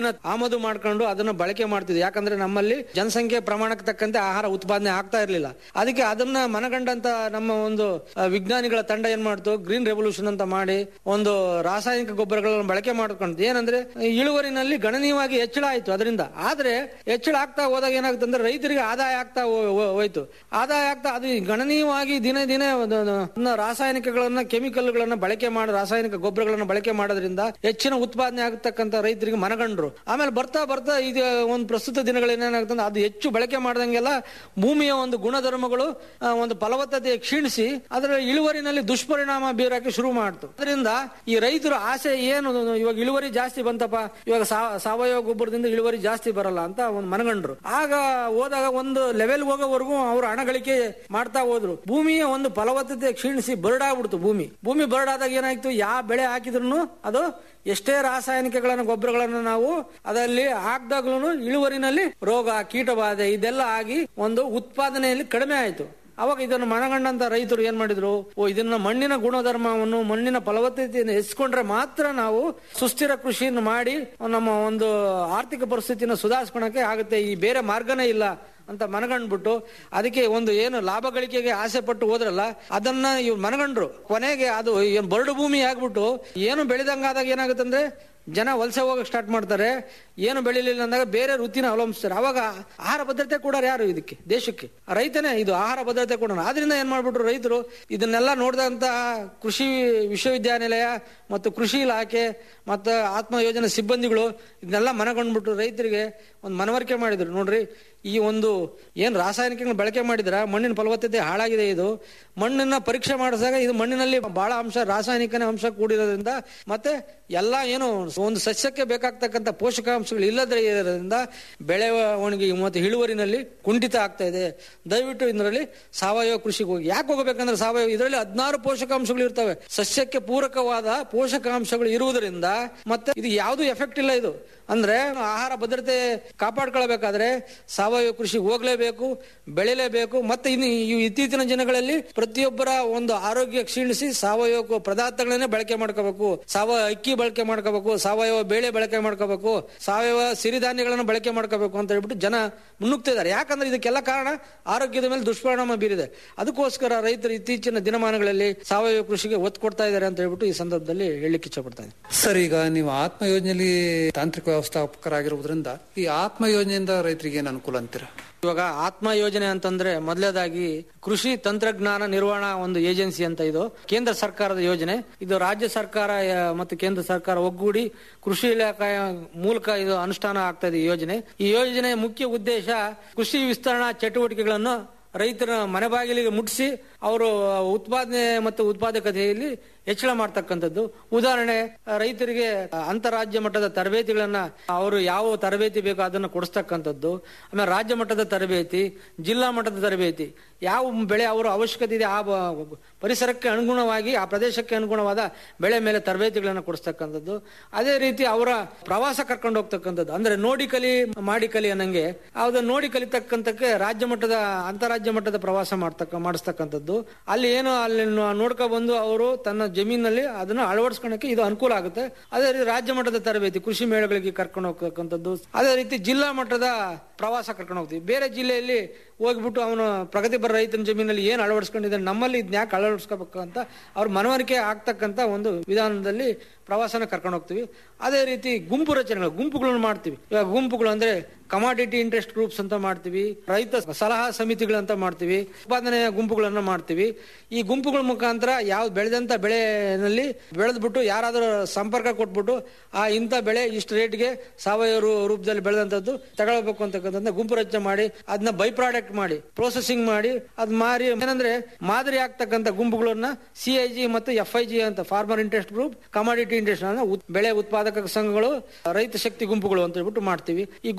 ಕೋಳಿನ ಆಮದು ಮಾಡ್ಕೊಂಡು ಅದನ್ನ ಬಳಕೆ ಮಾಡ್ತಿದ್ವಿ ಯಾಕಂದ್ರೆ ನಮ್ಮಲ್ಲಿ ಜನಸಂಖ್ಯೆ ಪ್ರಮಾಣಕ್ಕೆ ತಕ್ಕಂತೆ ಆಹಾರ ಉತ್ಪಾದನೆ ಆಗ್ತಾ ಇರಲಿಲ್ಲ ಅದಕ್ಕೆ ಅದನ್ನ ಮನಗಂಡಂತ ನಮ್ಮ ಒಂದು ಆ, ವಿಜ್ಞಾನಿಗಳ ತಂಡ ಏನ್ ಮಾಡ್ತು ಗ್ರೀನ್ ರೆವಲ್ಯೂಷನ್ ಅಂತ ಮಾಡಿ ಒಂದು ರಾಸಾಯನಿಕ ಗೊಬ್ಬರಗಳನ್ನು ಬಳಕೆ ಮಾಡ್ಕೊಂಡು ಏನಂದ್ರೆ ಇಳುವರಿನಲ್ಲಿ ಗಣನೀಯವಾಗಿ ಹೆಚ್ಚಳ ಆಯ್ತು ಅದರಿಂದ ಆದ್ರೆ ಹೆಚ್ಚಳ ಆಗ್ತಾ ಹೋದಾಗ ಏನಾಗುತ್ತೆ ಅಂದ್ರೆ ರೈತರಿಗೆ ಆದಾಯ ಆಗ್ತಾ ಹೋ- ಹೋ- ಹೋಯ್ತು ಆದಾಯ ಆಗ್ತಾ ಅದು ಗಣನೀಯವಾಗಿ ದಿನೇ ದಿನೇ ಒಂದು- ಒಂದು ರಾಸಾಯನಿಕಗಳನ್ನ ಕೆಮಿಕಲ್ಗಳನ್ನ ಬಳಕೆ ಮಾಡಿ ರಾಸಾಯನಿಕ ಗೊಬ್ಬರಗಳನ್ನ ಬಳಕೆ ಮಾಡೋದ್ರಿಂದ ಹೆಚ್ಚಿನ ಉತ್ಪಾದನೆ ಆಗತಕ್ಕಂತ ರೈತರಿಗೆ ಮನಗಂಡ್ರು ಆಮೇಲೆ ಬರ್ತಾ ಬರ್ತಾ ಇದು ಒಂದು ಪ್ರಸ್ತುತ ದಿನಗಳಲ್ಲಿ ಏನಾಗುತ್ತೆ ಅದು ಹೆಚ್ಚು ಬಳಕೆ ಮಾಡ್ದಂಗೆಲ್ಲ ಭೂಮಿಯ ಒಂದು ಗುಣಧರ್ಮಗಳು ಆ, ಒಂದು ಫಲವತ್ತತೆ ಕ್ಷೀಣಿಸಿ ಅದರ ಇಳುವರಿನಲ್ಲಿ ದುಷ್ಪರಿಣಾಮ ಬೀರಕ್ಕೆ ಶುರು ಮಾಡ್ತು ಅದರಿಂದ ಈ ರೈತರ ಆಸೆ ಏನು ಇವಾಗ ಇಳುವರಿ ಜಾಸ್ತಿ ಬಂತಪ್ಪ ಇವಾಗ ಸಾ- ಸಾವಯವ ಗೊಬ್ಬರದಿಂದ ಇಳುವರಿ ಜಾಸ್ತಿ ಬರಲ್ಲ ಅಂತ ಒಂದು ಮನಗಂಡ್ರು ಆಗ ಹೋದಾಗ ಒಂದು ಲೆವೆಲ್ ಹೋಗೋವರೆಗೂ ಅವರು ಹಣ ಗಳಿಕೆ ಮಾಡ್ತಾ ಹೋದ್ರು ಭೂಮಿಯ ಒಂದು ಫಲವತ್ತತೆ ಕ್ಷೀಣಿಸಿ ಬರಡಾಗ್ಬಿಡ್ತು ಭೂಮಿ ಭೂಮಿ ಬರಡಾದಾಗ ಏನಾಯ್ತು ಯಾವ ಬೆಳೆ ಹಾಕಿದ್ರು ಅದು ಎಷ್ಟೇ ರಾಸಾಯನಿಕಗಳನ್ನ ಗೊಬ್ಬರಗಳನ್ನ ನಾವು ಅದರಲ್ಲಿ ಹಾಕ್ದಾಗ್ಲೂ ಇಳುವರಿನಲ್ಲಿ ರೋಗ ಕೀಟಬಾಧೆ ಇದೆಲ್ಲ ಆಗಿ ಒಂದು ಉತ್ಪಾದನೆಯಲ್ಲಿ ಕಡಿಮೆ ಆಯ್ತು ಅವಾಗ ಇದನ್ನು ಮನಗಂಡಂತ ರೈತರು ಏನ್ ಮಾಡಿದ್ರು ಓ ಇದನ್ನ ಮಣ್ಣಿನ ಗುಣಧರ್ಮವನ್ನು ಮಣ್ಣಿನ ಫಲವತ್ತತೆಯನ್ನು ಹೆಚ್ಚಿಕೊಂಡ್ರೆ ಮಾತ್ರ ನಾವು ಸುಸ್ಥಿರ ಕೃಷಿಯನ್ನು ಮಾಡಿ ನಮ್ಮ ಒಂದು ಆರ್ಥಿಕ ಪರಿಸ್ಥಿತಿನ ಸುಧಾರಿಸ್ಕೊಳಕ್ಕೆ ಆಗುತ್ತೆ ಈ ಬೇರೆ ಮಾರ್ಗನೇ ಇಲ್ಲ ಅಂತ ಮನಗಂಡ್ಬಿಟ್ಟು ಅದಕ್ಕೆ ಒಂದು ಏನು ಲಾಭ ಗಳಿಕೆಗೆ ಆಸೆ ಪಟ್ಟು ಹೋದ್ರಲ್ಲ ಅದನ್ನ ಇವ್ರು ಮನಗಂಡ್ರು ಕೊನೆಗೆ ಅದು ಏನ್ ಬರಡು ಭೂಮಿ ಆಗ್ಬಿಟ್ಟು ಏನು ಬೆಳೆದಂಗಾದಾಗ ಏನಾಗುತ್ತೆ ಅಂದ್ರೆ ಜನ ವಲಸೆ ಹೋಗಕ್ ಸ್ಟಾರ್ಟ್ ಮಾಡ್ತಾರೆ ಏನು ಬೆಳಿಲಿಲ್ಲ ಅಂದಾಗ ಬೇರೆ ವೃತ್ತಿನ ಅವಲಂಬಿಸ್ತಾರೆ ಅವಾಗ ಆಹಾರ ಭದ್ರತೆ ಕೂಡ ಯಾರು ಇದಕ್ಕೆ ದೇಶಕ್ಕೆ ರೈತನೇ ಇದು ಆಹಾರ ಭದ್ರತೆ ಕೂಡ ಆದ್ರಿಂದ ಏನ್ ಮಾಡ್ಬಿಟ್ರು ರೈತರು ಇದನ್ನೆಲ್ಲ ನೋಡಿದಂತ ಕೃಷಿ ವಿಶ್ವವಿದ್ಯಾನಿಲಯ ಮತ್ತು ಕೃಷಿ ಇಲಾಖೆ ಮತ್ತು ಆತ್ಮ ಯೋಜನೆ ಸಿಬ್ಬಂದಿಗಳು ಇದನ್ನೆಲ್ಲ ಮನಗೊಂಡ್ಬಿಟ್ಟು ರೈತರಿಗೆ ಒಂದು ಮನವರಿಕೆ ಮಾಡಿದ್ರು ನೋಡ್ರಿ ಈ ಒಂದು ಏನ್ ರಾಸಾಯನಿಕಗಳನ್ನ ಬಳಕೆ ಮಾಡಿದ್ರ ಮಣ್ಣಿನ ಫಲವತ್ತತೆ ಹಾಳಾಗಿದೆ ಇದು ಮಣ್ಣನ್ನ ಪರೀಕ್ಷೆ ಮಾಡಿಸಿದಾಗ ಇದು ಮಣ್ಣಿನಲ್ಲಿ ಬಹಳ ಅಂಶ ರಾಸಾಯನಿಕನ ಅಂಶ ಕೂಡಿರೋದ್ರಿಂದ ಮತ್ತೆ ಎಲ್ಲ ಏನು ಒಂದು ಸಸ್ಯಕ್ಕೆ ಬೇಕಾಗ್ತಕ್ಕಂಥ ಪೋಷಕಾಂಶಗಳು ಇಲ್ಲದ್ರೆ ಇರೋದ್ರಿಂದ ಬೆಳೆ ಒಣಗಿ ಮತ್ತೆ ಇಳುವರಿನಲ್ಲಿ ಕುಂಠಿತ ಆಗ್ತಾ ಇದೆ ದಯವಿಟ್ಟು ಇದರಲ್ಲಿ ಸಾವಯವ ಕೃಷಿಗೆ ಹೋಗಿ ಯಾಕೆ ಹೋಗಬೇಕಂದ್ರೆ ಸಾವಯವ ಇದರಲ್ಲಿ ಹದಿನಾರು ಪೋಷಕಾಂಶಗಳು ಇರ್ತವೆ ಸಸ್ಯಕ್ಕೆ ಪೂರಕವಾದ ಪೋಷಕಾಂಶಗಳು ಇರುವುದರಿಂದ ಮತ್ತೆ ಇದು ಯಾವುದು ಎಫೆಕ್ಟ್ ಇಲ್ಲ ಇದು ಅಂದ್ರೆ ಆಹಾರ ಭದ್ರತೆ ಕಾಪಾಡ್ಕೊಳ್ಬೇಕಾದ್ರೆ ಸಾವಯವ ಕೃಷಿ ಹೋಗ್ಲೇಬೇಕು ಬೆಳಿಲೇಬೇಕು ಮತ್ತೆ ಇನ್ನು ಈ ಇತ್ತೀಚಿನ ದಿನಗಳಲ್ಲಿ ಪ್ರತಿಯೊಬ್ಬರ ಒಂದು ಆರೋಗ್ಯ ಕ್ಷೀಣಿಸಿ ಸಾವಯವ ಪದಾರ್ಥಗಳನ್ನೇ ಬಳಕೆ ಮಾಡ್ಕೋಬೇಕು ಸಾವಯವ ಅಕ್ಕಿ ಬಳಕೆ ಮಾಡ್ಕೋಬೇಕು ಸಾವಯವ ಬೇಳೆ ಬಳಕೆ ಮಾಡ್ಕೋಬೇಕು ಸಾವಯವ ಸಿರಿಧಾನ್ಯಗಳನ್ನು ಬಳಕೆ ಮಾಡ್ಕೋಬೇಕು ಅಂತ ಹೇಳ್ಬಿಟ್ಟು ಜನ ಮುನ್ನುಗ್ತಿದ್ದಾರೆ ಯಾಕಂದ್ರೆ ಇದಕ್ಕೆಲ್ಲ ಕಾರಣ ಆರೋಗ್ಯದ ಮೇಲೆ ದುಷ್ಪರಿಣಾಮ ಬೀರಿದೆ ಅದಕ್ಕೋಸ್ಕರ ರೈತರು ಇತ್ತೀಚಿನ ದಿನಮಾನಗಳಲ್ಲಿ ಸಾವಯವ ಕೃಷಿಗೆ ಒತ್ತು ಕೊಡ್ತಾ ಇದ್ದಾರೆ ಅಂತ ಹೇಳ್ಬಿಟ್ಟು ಈ ಸಂದರ್ಭದಲ್ಲಿ ಹೇಳಲಿಕ್ಕೆ ಇಷ್ಟಪಡ್ತಾರೆ ಸರ್ ಈಗ ನೀವು ಆತ್ಮ ಯೋಜನೆಯಲ್ಲಿ ತಾಂತ್ರಿಕ ವ್ಯವಸ್ಥಾಪಕರಾಗಿರುವುದರಿಂದ ಈ ಆತ್ಮ ಯೋಜನೆಯಿಂದ ರೈತರಿಗೆ ಏನು ಅನುಕೂಲ ಅಂತೀರಾ ಇವಾಗ ಆತ್ಮ ಯೋಜನೆ ಅಂತಂದ್ರೆ ಮೊದಲೇದಾಗಿ ಕೃಷಿ ತಂತ್ರಜ್ಞಾನ ನಿರ್ವಹಣಾ ಒಂದು ಏಜೆನ್ಸಿ ಅಂತ ಇದು ಕೇಂದ್ರ ಸರ್ಕಾರದ ಯೋಜನೆ ಇದು ರಾಜ್ಯ ಸರ್ಕಾರ ಆ, ಮತ್ತು ಕೇಂದ್ರ ಸರ್ಕಾರ ಒಗ್ಗೂಡಿ ಕೃಷಿ ಇಲಾಖೆಯ ಮೂಲಕ ಇದು ಅನುಷ್ಠಾನ ಆಗ್ತಾ ಇದೆ ಈ ಯೋಜನೆ ಈ ಯೋಜನೆಯ ಮುಖ್ಯ ಉದ್ದೇಶ ಕೃಷಿ ವಿಸ್ತರಣಾ ಚಟುವಟಿಕೆಗಳನ್ನು ರೈತರ ಮನೆ ಬಾಗಿಲಿಗೆ ಮುಟ್ಟಿಸಿ ಅವರು ಉತ್ಪಾದನೆ ಮತ್ತು ಉತ್ಪಾದಕತೆಯಲ್ಲಿ ಹೆಚ್ಚಳ ಮಾಡ್ತಕ್ಕಂಥದ್ದು ಉದಾಹರಣೆ ಆ, ರೈತರಿಗೆ ಆ, ಅಂತಾರಾಜ್ಯ ಮಟ್ಟದ ತರಬೇತಿಗಳನ್ನ ಅವರು ಯಾವ ತರಬೇತಿ ಬೇಕೋ ಅದನ್ನು ಕೊಡಿಸ್ತಕ್ಕಂಥದ್ದು ಆಮೇಲೆ ರಾಜ್ಯ ಮಟ್ಟದ ತರಬೇತಿ ಜಿಲ್ಲಾ ಮಟ್ಟದ ತರಬೇತಿ ಯಾವ ಬೆಳೆ ಅವರ ಅವಶ್ಯಕತೆ ಇದೆ ಆ ಬ- ಪರಿಸರಕ್ಕೆ ಅನುಗುಣವಾಗಿ ಆ ಪ್ರದೇಶಕ್ಕೆ ಅನುಗುಣವಾದ ಬೆಳೆ ಮೇಲೆ ತರಬೇತಿಗಳನ್ನು ಕೊಡಿಸ್ತಕ್ಕಂಥದ್ದು ಅದೇ ರೀತಿ ಅವರ ಪ್ರವಾಸ ಕರ್ಕೊಂಡು ಹೋಗ್ತಕ್ಕಂಥದ್ದು ಅಂದ್ರೆ ನೋಡಿ ಕಲಿ ಮಾಡಿ ಕಲಿ ಅನ್ನಂಗೆ ಅದನ್ನ ನೋಡಿ ಕಲಿತಕ್ಕಂತಕ್ಕೆ ರಾಜ್ಯ ಮಟ್ಟದ ಅಂತಾರಾಜ್ಯ ಮಟ್ಟದ ಪ್ರವಾಸ ಮಾಡ್ತಕ್ಕ ಮಾಡಿಸ್ತಕ್ಕಂಥದ್ದು ಅಲ್ಲಿ ಏನು ಅಲ್ಲಿ ನೋಡ್ಕೊ ಬಂದು ಅವರು ತನ್ನ ಜಮೀನಲ್ಲಿ ಅದನ್ನ ಅಳವಡಿಸ್ಕೊಳಕ್ಕೆ ಇದು ಅನುಕೂಲ ಆಗುತ್ತೆ ಅದೇ ರೀತಿ ರಾಜ್ಯ ಮಟ್ಟದ ತರಬೇತಿ ಕೃಷಿ ಮೇಳಗಳಿಗೆ ಕರ್ಕೊಂಡು ಹೋಗ್ತಕ್ಕಂಥದ್ದು ಅದೇ ರೀತಿ ಜಿಲ್ಲಾ ಮಟ್ಟದ ಪ್ರವಾಸ ಕರ್ಕೊಂಡು ಹೋಗ್ತೀವಿ ಬೇರೆ ಜಿಲ್ಲೆಯಲ್ಲಿ ಹೋಗ್ಬಿಟ್ಟು ಅವನು ಪ್ರಗತಿಪರ ರೈತನ ಜಮೀನಲ್ಲಿ ಏನ್ ಅಳವಡಿಸ್ಕೊಂಡಿದ್ದಾನೆ ನಮ್ಮಲ್ಲಿ ಇದನ್ನ ಯಾಕೆ ಅಳವಡಿಸ್ಕೋಬೇಕು ಅಂತ ಅವ್ರ ಮನವರಿಕೆ ಆಗ್ತಕ್ಕಂತ ಒಂದು ವಿಧಾನದಲ್ಲಿ ಪ್ರವಾಸನ ಕರ್ಕೊಂಡು ಹೋಗ್ತೀವಿ ಅದೇ ರೀತಿ ಗುಂಪು ರಚನೆಗಳು ಗುಂಪುಗಳನ್ನು ಮಾಡ್ತೀವಿ ಇವಾಗ ಗುಂಪುಗಳು ಅಂದ್ರೆ ಕಮಾಡಿಟಿ ಇಂಟ್ರೆಸ್ಟ್ ಗ್ರೂಪ್ಸ್ ಅಂತ ಮಾಡ್ತೀವಿ ರೈತ ಸಲಹಾ ಸಮಿತಿಗಳಂತ ಮಾಡ್ತೀವಿ ಉತ್ಪಾದನೆಯ ಗುಂಪುಗಳನ್ನ ಮಾಡ್ತೀವಿ ಈ ಗುಂಪುಗಳ ಮುಖಾಂತರ ಯಾವ ಬೆಳೆದಂತ ಬೆಳೆನಲ್ಲಿ ಬೆಳೆದ್ಬಿಟ್ಟು ಯಾರಾದರೂ ಸಂಪರ್ಕ ಕೊಟ್ಬಿಟ್ಟು ಆ ಇಂಥ ಬೆಳೆ ಇಷ್ಟು ರೇಟ್ಗೆ ಸಾವಯವ ರೂ- ರೂಪದಲ್ಲಿ ಬೆಳೆದಂತದ್ದು ತಗೊಳ್ಬೇಕು ಅಂತಕ್ಕಂಥ ಗುಂಪು ರಚನೆ ಮಾಡಿ ಅದನ್ನ ಬೈ ಪ್ರಾಡಕ್ಟ್ ಮಾಡಿ ಪ್ರೊಸೆಸಿಂಗ್ ಮಾಡಿ ಅದ್ ಮಾರಿ ಏನಂದ್ರೆ ಮಾದರಿ ಆಗ್ತಕ್ಕಂಥ ಗುಂಪುಗಳನ್ನ ಸಿ ಐ ಜಿ ಮತ್ತು ಎಫ್ ಐ ಜಿ ಅಂತ farmer interest group commodity interest ಬೆಳೆ ಉತ್ಪಾದಕ ಸಂಘಗಳು ರೈತ ಶಕ್ತಿ ಗುಂಪುಗಳು ಅಂತ ಹೇಳ್ಬಿಟ್ಟು ಮಾಡ್ತೀವಿ ಈ ಗುಂಪುಗಳ ಮುಖಾಂತರ